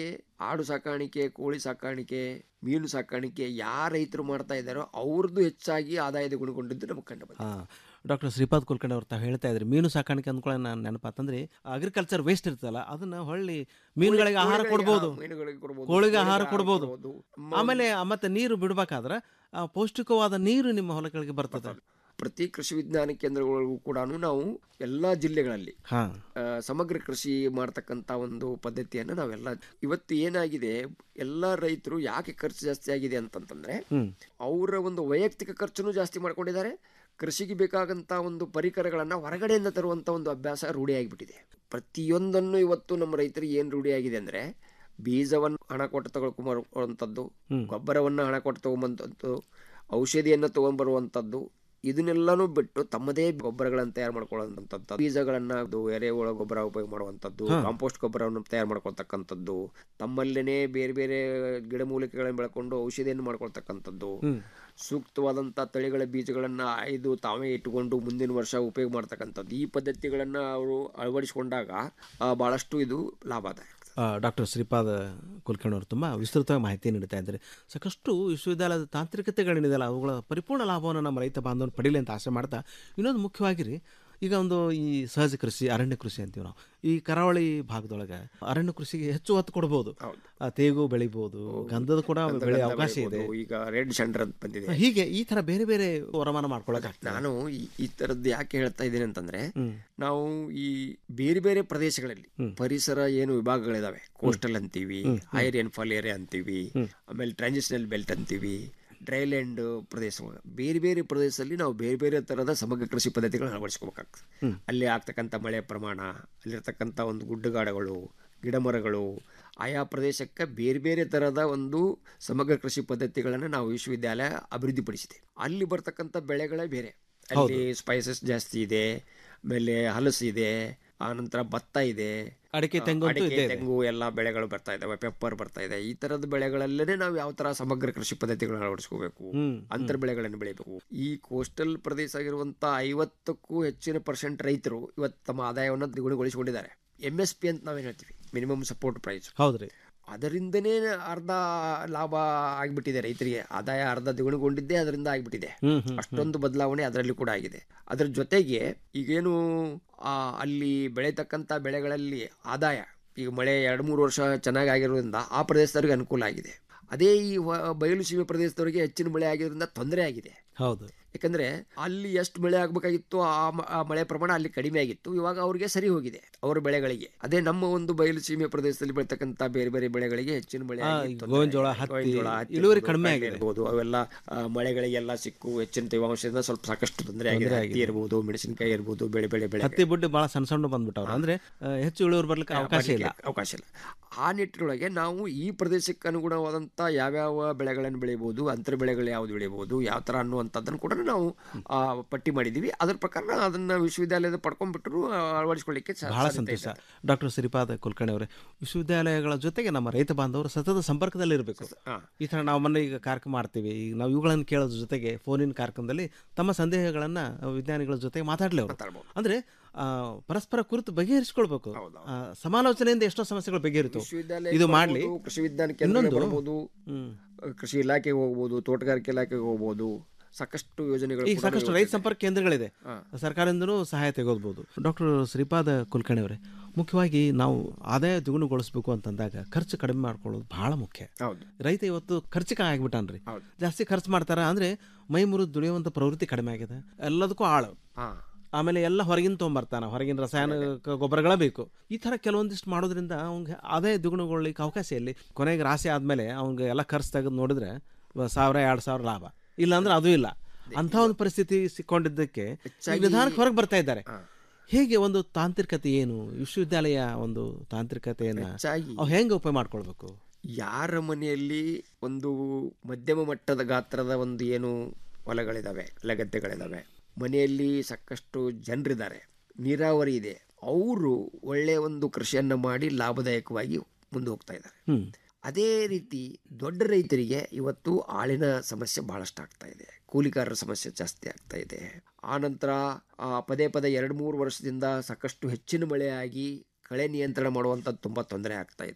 ಆಡು ಸಾಕಾಣಿಕೆ ಕೋಳಿ ಸಾಕಾಣಿಕೆ ಮೀನು ಸಾಕಾಣಿಕೆ ಯಾರ ರೈತರು ಮಾಡ್ತಾ ಇದ್ದಾರೋ ಅವ್ರದ್ದು ಹೆಚ್ಚಾಗಿ ಆದಾಯ ದ್ವಿಗುಣಗೊಂಡಿದ್ದು ನಮಗೆ ಕಂಡು ಬಂದಿದೆ ಹಾಂ ಡಾಕ್ಟರ್ ಶ್ರೀಪಾದ್ ಕುಲಕರ್ಣಿ ಅವ್ರು ತಾವು ಹೇಳ್ತಾ ಇದ್ರಿ ಮೀನು ಸಾಕಾಣಿಕೆ ಅಂದ್ಕೊಳ್ಳೋ ನಾನು ನೆನಪಾತಂದ್ರೆ ಅಗ್ರಿಕಲ್ಚರ್ ವೇಸ್ಟ್ ಇರ್ತಲ್ಲ ಅದನ್ನ ಹೊಳ್ಳಿ ಮೀನುಗಳಿಗೆ ಆಹಾರ ಕೋಳಿಗಳಿಗೆ, ಕೊಡ್ಬೋದು ಆ, ಮೀನುಗಳಿಗೆ ಕೊಡ್ಬೋದು, ಕೋಳಿಗೆ ಆಹಾರ ಕೋಳಿಗೆ ಕೊಡ್ಬೋದು ಆಹಾರ ಕೊಡ್ಬೋದು. ಆಮೇಲೆ ಮತ್ತೆ ನೀರು ಬಿಡ್ಬೇಕಾದ್ರೆ ಆ ಪೌಷ್ಟಿಕವಾದ ನೀರು ನಿಮ್ಮ ಹೊಲಗಳಿಗೆ ಬರ್ತದೆ ಪ್ರತಿ ಕೃಷಿ ವಿಜ್ಞಾನ ಕೇಂದ್ರಗಳಿಗೂ ಕೂಡ ನಾವು ಎಲ್ಲ ಜಿಲ್ಲೆಗಳಲ್ಲಿ ಹಾ ಆ, ಸಮಗ್ರ ಕೃಷಿ ಮಾಡ್ತಕ್ಕಂಥ ಒಂದು ಪದ್ಧತಿಯನ್ನು ನಾವೆಲ್ಲ ಇವತ್ತು ಏನಾಗಿದೆ ಎಲ್ಲ ರೈತರು ಯಾಕೆ ಖರ್ಚು ಜಾಸ್ತಿ ಆಗಿದೆ ಅಂತಂತಂದ್ರೆ ಹ್ಮ್ ಅವರ ಒಂದು ವೈಯಕ್ತಿಕ ಖರ್ಚನ್ನು ಜಾಸ್ತಿ ಮಾಡ್ಕೊಂಡಿದ್ದಾರೆ ಕೃಷಿಗೆ ಬೇಕಾಗಂತ ಒಂದು ಪರಿಕರಗಳನ್ನು ಹೊರಗಡೆಯಿಂದ ತರುವಂಥ ಒಂದು ಅಭ್ಯಾಸ ರೂಢಿಯಾಗಿಬಿಟ್ಟಿದೆ ಪ್ರತಿಯೊಂದನ್ನು ಇವತ್ತು ನಮ್ಮ ರೈತರಿಗೆ ಏನು ರೂಢಿಯಾಗಿದೆ ಅಂದರೆ ಬೀಜವನ್ನು ಹಣ ಕೊಟ್ಟು ತಗೊಳ್ಕೊಂಬರುವಂಥದ್ದು ಹ್ಮ್. ಗೊಬ್ಬರವನ್ನು ಹಣ ಕೊಟ್ಟು ತಗೊಂಬಂಥದ್ದು ಔಷಧಿಯನ್ನು ತಗೊಂಡ್ಬರುವಂಥದ್ದು ಇದನ್ನೆಲ್ಲನೂ ಬಿಟ್ಟು ತಮ್ಮದೇ ಗೊಬ್ಬರಗಳನ್ನು ತಯಾರು ಮಾಡ್ಕೊಳ್ಳುವಂಥದ್ದು ಬೀಜಗಳನ್ನು ಅದು ಎರೆಹುಳ ಗೊಬ್ಬರ ಉಪಯೋಗ ಮಾಡುವಂಥದ್ದು ಹಾ. ಕಾಂಪೋಸ್ಟ್ ಗೊಬ್ಬರವನ್ನು ತಯಾರು ಮಾಡ್ಕೊಳ್ತಕ್ಕಂಥದ್ದು ತಮ್ಮಲ್ಲೇ ಬೇರೆ ಬೇರೆ ಗಿಡಮೂಲಿಕೆಗಳನ್ನು ಬೆಳ್ಕೊಂಡು ಔಷಧಿಯನ್ನು ಮಾಡ್ಕೊಳ್ತಕ್ಕಂಥದ್ದು ಹ್ಮ್. ಸೂಕ್ತವಾದಂಥ ತಳಿಗಳ ಬೀಜಗಳನ್ನು ಆಯ್ದು ತಾವೇ ಇಟ್ಟುಕೊಂಡು ಮುಂದಿನ ವರ್ಷ ಉಪಯೋಗ ಮಾಡ್ತಕ್ಕಂಥದ್ದು ಈ ಪದ್ಧತಿಗಳನ್ನು ಅವರು ಅಳವಡಿಸಿಕೊಂಡಾಗ ಆ, ಬಹಳಷ್ಟು ಇದು ಲಾಭದಾಯಕ ಡಾಕ್ಟರ್ ಶ್ರೀಪಾದ ಕುಲಕರ್ಣಿ ಅವರು ತುಂಬ ವಿಸ್ತೃತವಾಗಿ ಮಾಹಿತಿ ನೀಡ್ತಾ ಇದ್ದಾರೆ ಸಾಕಷ್ಟು ವಿಶ್ವವಿದ್ಯಾಲಯದ ತಾಂತ್ರಿಕತೆಗಳೇನಿದೆಯಲ್ಲ ಅವುಗಳ ಪರಿಪೂರ್ಣ ಲಾಭವನ್ನು ನಮ್ಮ ರೈತ ಬಾಂಧವನು ಪಡೀಲಿ ಅಂತ ಆಸೆ ಮಾಡ್ತಾ ಇನ್ನೊಂದು ಮುಖ್ಯವಾಗಿರಿ ಈಗ ಒಂದು ಈ ಸಹಜ ಕೃಷಿ ಅರಣ್ಯ ಕೃಷಿ ಅಂತೀವಿ ನಾವು ಈ ಕರಾವಳಿ ಭಾಗದೊಳಗೆ ಅರಣ್ಯ ಕೃಷಿಗೆ ಹೆಚ್ಚು ಒತ್ತು ಕೊಡ್ಬೋದು ಆ, ತೇಗು ಬೆಳಿಬೋದು ಗಂಧದ ಕೂಡ ಬೆಳೆ ಅವಕಾಶ ಇದೆ ಈಗ ರೆಡ್ ಶಂಡ್ರ್ ಅಂತ ಬಂದಿದೆ ಹೀಗೆ ಈ ತರ ಬೇರೆ ಬೇರೆ ವರಮಾನ ಮಾಡ್ಕೊಳ್ಳೋಕೆ ನಾನು ಈ- ಈ ತರದ್ದು ಯಾಕೆ ಹೇಳ್ತಾ ಇದ್ದೀನಿ ಅಂತಂದ್ರೆ ನಾವು ಈ ಬೇರೆ ಬೇರೆ ಪ್ರದೇಶಗಳಲ್ಲಿ ಪರಿಸರ ಏನು ವಿಭಾಗಗಳಿದಾವೆ ಕೋಸ್ಟಲ್ ಅಂತೀವಿ ಹೈರ್ ಫಾಲ್ ಏರಿಯಾ ಅಂತೀವಿ ಆಮೇಲೆ ಟ್ರಾನ್ಸಿಷನಲ್ ಬೆಲ್ಟ್ ಅಂತೀವಿ ಡ್ರೈಲ್ಯಾಂಡ್ ಪ್ರದೇಶ ಬೇರೆ ಬೇರೆ ಪ್ರದೇಶದಲ್ಲಿ ನಾವು ಬೇರೆ ಬೇರೆ ತರಹದ ಸಮಗ್ರ ಕೃಷಿ ಪದ್ಧತಿಗಳನ್ನ ಅಳವಡಿಸ್ಕೋಬೇಕಾಗ್ತದೆ ಅಲ್ಲಿ ಆಗ್ತಕ್ಕಂಥ ಮಳೆ ಪ್ರಮಾಣ ಅಲ್ಲಿರ್ತಕ್ಕಂಥ ಒಂದು ಗುಡ್ಡಗಾಡಗಳು ಗಿಡಮರಗಳು ಆಯಾ ಪ್ರದೇಶಕ್ಕೆ ಬೇರೆ ಬೇರೆ ಥರದ ಒಂದು ಸಮಗ್ರ ಕೃಷಿ ಪದ್ಧತಿಗಳನ್ನು ನಾವು ವಿಶ್ವವಿದ್ಯಾಲಯ ಅಭಿವೃದ್ಧಿಪಡಿಸಿದೆ ಅಲ್ಲಿ ಬರ್ತಕ್ಕಂಥ ಬೆಳೆಗಳೇ ಬೇರೆ ಅಲ್ಲಿ ಸ್ಪೈಸಸ್ ಜಾಸ್ತಿ ಇದೆ ಆಮೇಲೆ ಹಲಸು ಇದೆ ಆನಂತರ ಭತ್ತ ಇದೆ ಅಡಿಕೆ, ಆ, ತೆಂಗು ಅಂತೂ ಅಡಿಕೆ, ಇದ್ದೇ ಇದೆ. ತೆಂಗು ಎಲ್ಲ ಬೆಳೆಗಳು ಬರ್ತಾ ಇದಾವೆ ಪೆಪ್ಪರ್ ಬರ್ತಾ ಇದೆ ಈ ತರದ ಬೆಳೆಗಳಲ್ಲೇ ನಾವು ಯಾವ ತರ ಸಮಗ್ರ ಕೃಷಿ ಪದ್ಧತಿಗಳನ್ನ ಅಳವಡಿಸ್ಕೋಬೇಕು ಹ್ಮ್, ಅಂತರ ಬೆಳೆಗಳನ್ನು ಬೆಳಿಬೇಕು ಈ ಕೋಸ್ಟಲ್ ಪ್ರದೇಶ ಆಗಿರುವಂತ ಐವತ್ತಕ್ಕೂ ಹೆಚ್ಚಿನ ಪರ್ಸೆಂಟ್ ರೈತರು ಇವತ್ತು ತಮ್ಮ ಆದಾಯವನ್ನು ದ್ವಿಗುಣಗೊಳಿಸಿಕೊಂಡಿದ್ದಾರೆ ಎಂ ಎಸ್ ಪಿ ಅಂತ ನಾವೇನು ಹೇಳ್ತೀವಿ ಮಿನಿಮಮ್ ಸಪೋರ್ಟ್ ಪ್ರೈಸ್ ಹೌದ್ರಿ ಅದರಿಂದನೇ ಅರ್ಧ ಲಾಭ ಆಗಿಬಿಟ್ಟಿದೆ ರೈತರಿಗೆ ಆದಾಯ ಅರ್ಧ ದ್ವಿಗುಣಗೊಂಡಿದ್ದೇ ಅದರಿಂದ ಆಗಿಬಿಟ್ಟಿದೆ ಹ್ಮ್, ಹ್ಮ್, ಅಷ್ಟೊಂದು ಬದಲಾವಣೆ ಅದರಲ್ಲಿ ಕೂಡ ಆಗಿದೆ ಅದರ ಜೊತೆಗೆ ಈಗೇನು ಆ, ಅಲ್ಲಿ ಬೆಳೆತಕ್ಕಂಥ ಬೆಳೆಗಳಲ್ಲಿ ಆದಾಯ ಈಗ ಮಳೆ ಎರಡು ಮೂರು ವರ್ಷ ಚೆನ್ನಾಗಿ ಆಗಿರೋದ್ರಿಂದ ಆ ಪ್ರದೇಶದವ್ರಿಗೆ ಅನುಕೂಲ ಆಗಿದೆ ಅದೇ ಈ ವ- ಬಯಲು ಸೀಮೆ ಪ್ರದೇಶದವರಿಗೆ ಹೆಚ್ಚಿನ ಮಳೆ ಆಗಿರೋದ್ರಿಂದ ತೊಂದರೆ ಆಗಿದೆ ಹೌದು ಯಾಕಂದ್ರೆ ಅಲ್ಲಿ ಎಷ್ಟು ಮಳೆ ಆಗಬೇಕಾಗಿತ್ತು ಆ ಮ- ಆ ಮಳೆ ಪ್ರಮಾಣ ಅಲ್ಲಿ ಕಡಿಮೆ ಆಗಿತ್ತು ಇವಾಗ ಅವ್ರಿಗೆ ಸರಿ ಹೋಗಿದೆ ಅವರ ಬೆಳೆಗಳಿಗೆ ಅದೇ ನಮ್ಮ ಒಂದು ಬಯಲು ಸೀಮೆ ಪ್ರದೇಶದಲ್ಲಿ ಬೆಳತಕ್ಕಂತ ಬೇರೆ ಬೇರೆ ಬೆಳೆಗಳಿಗೆ ಹೆಚ್ಚಿನ ಮಳೆ ಆ, ಆಗಿ ಈ ತೊಂದರೆ ಗೋವಿನ ಜೋಳ, ಆಗಿದೆ. ಹತ್ತಿ, ಗೋವಿನ ಜೋಳ, ಹತ್ತಿ ಇಳುವರಿ ಇರ್ಬೋದು, ಕಡಿಮೆ ಕಡಲೆ ಆಗಿದೆ. ಇರ್ಬೋದು ಅವೆಲ್ಲ ಆ, ಮಳೆಗಳಿಗೆಲ್ಲ ಸಿಕ್ಕು ಹೆಚ್ಚಿನ ತೇವಾಂಶದಿಂದ ಸ್ವಲ್ಪ ಸಾಕಷ್ಟು ತೊಂದರೆ ಆಗಿದೆ ತೊಂದರೆ ಹತ್ತಿ ಇರ್ಬೋದು ಮೆಣಸಿನಕಾಯಿ ಇರ್ಬೋದು ಬೆಳೆ ಬೆಳೆ ಬೆಳೆ ಹತ್ತಿ ಬುಡ್ಡಿ ಬಹಳ ಸಣ್ಣ ಸಣ್ಣ ಬಂದ್ಬಿಟ್ಟವ್ರು ಅಂದ್ರೆ ಆ, ಹೆಚ್ಚು ಇಳುವರಿ ಬರ್ಲಿಕ್ಕೆ ಅವಕಾಶ ಇಲ್ಲ ಬರ್ಲಿಕ್ಕೆ ಅವಕಾಶ ಇಲ್ಲ ಆ ನಿಟ್ಟಿನೊಳಗೆ ನಾವು ಈ ಪ್ರದೇಶಕ್ಕೆ ಅನುಗುಣವಾದಂಥ ಯಾವ್ಯಾವ ಬೆಳೆಗಳನ್ನು ಬೆಳಿಬೋದು ಅಂತರ ಬೆಳೆಗಳು ಯಾವ್ದು ಬೆಳಿಬೋದು ಯಾವ ಥರ ಅನ್ನುವಂಥದ್ದನ್ನು ಕೂಡ ನಾವು ಆ, ಪಟ್ಟಿ ಮಾಡಿದ್ದೀವಿ ಅದ್ರ ಪ್ರಕಾರ ಅದನ್ನ ವಿಶ್ವವಿದ್ಯಾಲಯದ ಪಡ್ಕೊಂಡ್ಬಿಟ್ರು ಆ, ಅಳವಡಿಸ್ಕೊಳ್ಳಿಕ್ಕೆ ಸಾ- ಬಹಳ ಸಾಧ್ಯತೆ ಸಂತೋಷ ಇದೆ. ಡಾಕ್ಟರ್ ಶ್ರೀಪಾದ ಕುಲಕರ್ಣಿ ಅವರೇ ವಿಶ್ವವಿದ್ಯಾಲಯಗಳ ಜೊತೆಗೆ ನಮ್ಮ ರೈತ ಬಾಂಧವರು ಸತತ ಸಂಪರ್ಕದಲ್ಲಿ ಇರಬೇಕು ಈ ಥರ ನಾವು ಮೊನ್ನೆ ಈಗ ಕಾರ್ಯಕ್ರಮ ಮಾಡ್ತೀವಿ ಈಗ ನಾವು ಇವುಗಳನ್ನು ಕೇಳೋದ್ರ ಜೊತೆಗೆ ಫೋನಿನ ಕಾರ್ಯಕ್ರಮದಲ್ಲಿ ತಮ್ಮ ಸಂದೇಹಗಳನ್ನು ವಿಜ್ಞಾನಿಗಳ ಜೊತೆಗೆ ಮಾತಾಡಲಿ ಅವರು ಅಂದ್ರೆ ಆ, ಪರಸ್ಪರ ಕುರಿತು ಬಗೆಹರಿಸ್ಕೊಳ್ಬೇಕು ಆ, ಸಮಾಲೋಚನೆಯಿಂದ ಎಷ್ಟೋ ಸಮಸ್ಯೆಗಳು ಬಗೆಹರಿತು ವಿಶ್ವವಿದ್ಯಾಲಯ ಇದು ಮಾಡಲಿ ಕೃಷಿ ವಿಜ್ಞಾನ ಕೇಂದ್ರ ಇನ್ನೊಂದು ಬರ್ಬೋದು ಕೃಷಿ ಇಲಾಖೆಗೆ ಹೋಗ್ಬೋದು ತೋಟಗಾರಿಕೆ ಇಲಾಖೆಗೆ ಹೋಗ್ಬೋದು ಸಾಕಷ್ಟು ಯೋಜನೆಗಳು ಈಗ ಕೂಡ ಸಾಕಷ್ಟು ಇವತ್ತು ರೈತ ಇದೆ. ಸಂಪರ್ಕ ಕೇಂದ್ರಗಳಿದೆ ಸರ್ಕಾರದಿಂದನೂ ಸಹಾಯ ತೆಗೆದುಬಹುದು ಡಾಕ್ಟರ್ ಶ್ರೀಪಾದ ಕುಲಕರ್ಣಿ ಅವರೇ ಮುಖ್ಯವಾಗಿ ನಾವು ಆದಾಯ ದ್ವಿಗುಣಗೊಳಿಸಬೇಕು ಅಂತಂದಾಗ ಖರ್ಚು ಕಡಿಮೆ ಮಾಡ್ಕೊಳ್ಳೋದು ಬಹಳ ಮುಖ್ಯ ಹೌದು ರೈತ ಇವತ್ತು ಖರ್ಚಿಗೆ ಆಗ್ಬಿಟ್ಟಾನ್ರಿ ಜಾಸ್ತಿ ಖರ್ಚು ಮಾಡ್ತಾರ ಅಂದ್ರೆ ಮೈ ಮುರಿದು ದುಡಿಯುವಂತ ಪ್ರವೃತ್ತಿ ಕಡಿಮೆ ಆಗಿದೆ ಎಲ್ಲದಕ್ಕೂ ಆಳು ಹಾ ಆಮೇಲೆ ಎಲ್ಲ ಹೊರಗಿನ ತೊಗೊಂಬರ್ತಾನ ಹೊರಗಿನ ರಾಸಾಯನಿಕ ಗೊಬ್ಬರಗಳ ಬೇಕು ಈ ತರ ಕೆಲವೊಂದಿಷ್ಟು ಮಾಡೋದ್ರಿಂದ ಅವ್ನಿಗೆ ಆದಾಯ ದ್ವಿಗುಣಗೊಳ್ಳಿಕ್ಕೆ ಅವಕಾಶ ಇಲ್ಲಿ ಕೊನೆಗೆ ರಾಶಿ ಆದ್ಮೇಲೆ ಅವ್ನಿಗೆ ಎಲ್ಲ ಖರ್ಚು ತೆಗೆದು ನೋಡಿದ್ರೆ ವ- ಸಾವಿರ ಎರಡು ಸಾವಿರ ಲಾಭ ಇಲ್ಲ ಅಂದ್ರೆ ಅದು ಇಲ್ಲ ಅಂತ ಒಂದು ಪರಿಸ್ಥಿತಿ ಸಿಕ್ಕೊಂಡಿದ್ದಕ್ಕೆ ಈಗ ಹೆಚ್ಚಾಗಿ- ನಿಧಾನಕ್ಕೆ ಹೊರಗೆ ಬರ್ತಾ ಇದ್ದಾರೆ ಹೇಗೆ ಒಂದು ತಾಂತ್ರಿಕತೆ ಏನು ವಿಶ್ವವಿದ್ಯಾಲಯ ಒಂದು ತಾಂತ್ರಿಕತೆಯನ್ನ ಹೆಚ್ಚಾಗಿ ಅವು ಹೆಂಗೆ ಉಪಯೋಗ ಮಾಡ್ಕೊಳ್ಬೇಕು ಯಾರ ಮನೆಯಲ್ಲಿ ಒಂದು ಮಧ್ಯಮ ಮಟ್ಟದ ಗಾತ್ರದ ಒಂದು ಏನು ಹೊಲಗಳಿದಾವೆ ಇಲ್ಲ ಗದ್ದೆಗಳಿದಾವೆ ಮನೆಯಲ್ಲಿ ಸಾಕಷ್ಟು ಜನರಿದ್ದಾರೆ ನೀರಾವರಿ ಇದೆ ಅವರು ಒಳ್ಳೆಯ ಒಂದು ಕೃಷಿಯನ್ನು ಮಾಡಿ ಲಾಭದಾಯಕವಾಗಿ ಮುಂದೆ ಹೋಗ್ತಾ ಇದ್ದಾರೆ ಹ್ಮ್ ಅದೇ ರೀತಿ ದೊಡ್ಡ ರೈತರಿಗೆ ಇವತ್ತು ಆಳಿನ ಸಮಸ್ಯೆ ಬಹಳಷ್ಟು ಆಗ್ತಾ ಇದೆ ಕೂಲಿಕಾರರ ಸಮಸ್ಯೆ ಜಾಸ್ತಿ ಆಗ್ತಾ ಇದೆ ಆನಂತರ ಆ, ಪದೇ ಪದೇ ಎರಡು ಮೂರು ವರ್ಷದಿಂದ ಸಾಕಷ್ಟು ಹೆಚ್ಚಿನ ಮಳೆಯಾಗಿ ಕಳೆ ನಿಯಂತ್ರಣ ಮಾಡುವಂಥದ್ದು ತುಂಬ ತೊಂದರೆ ಆಗ್ತಾ ಇದೆ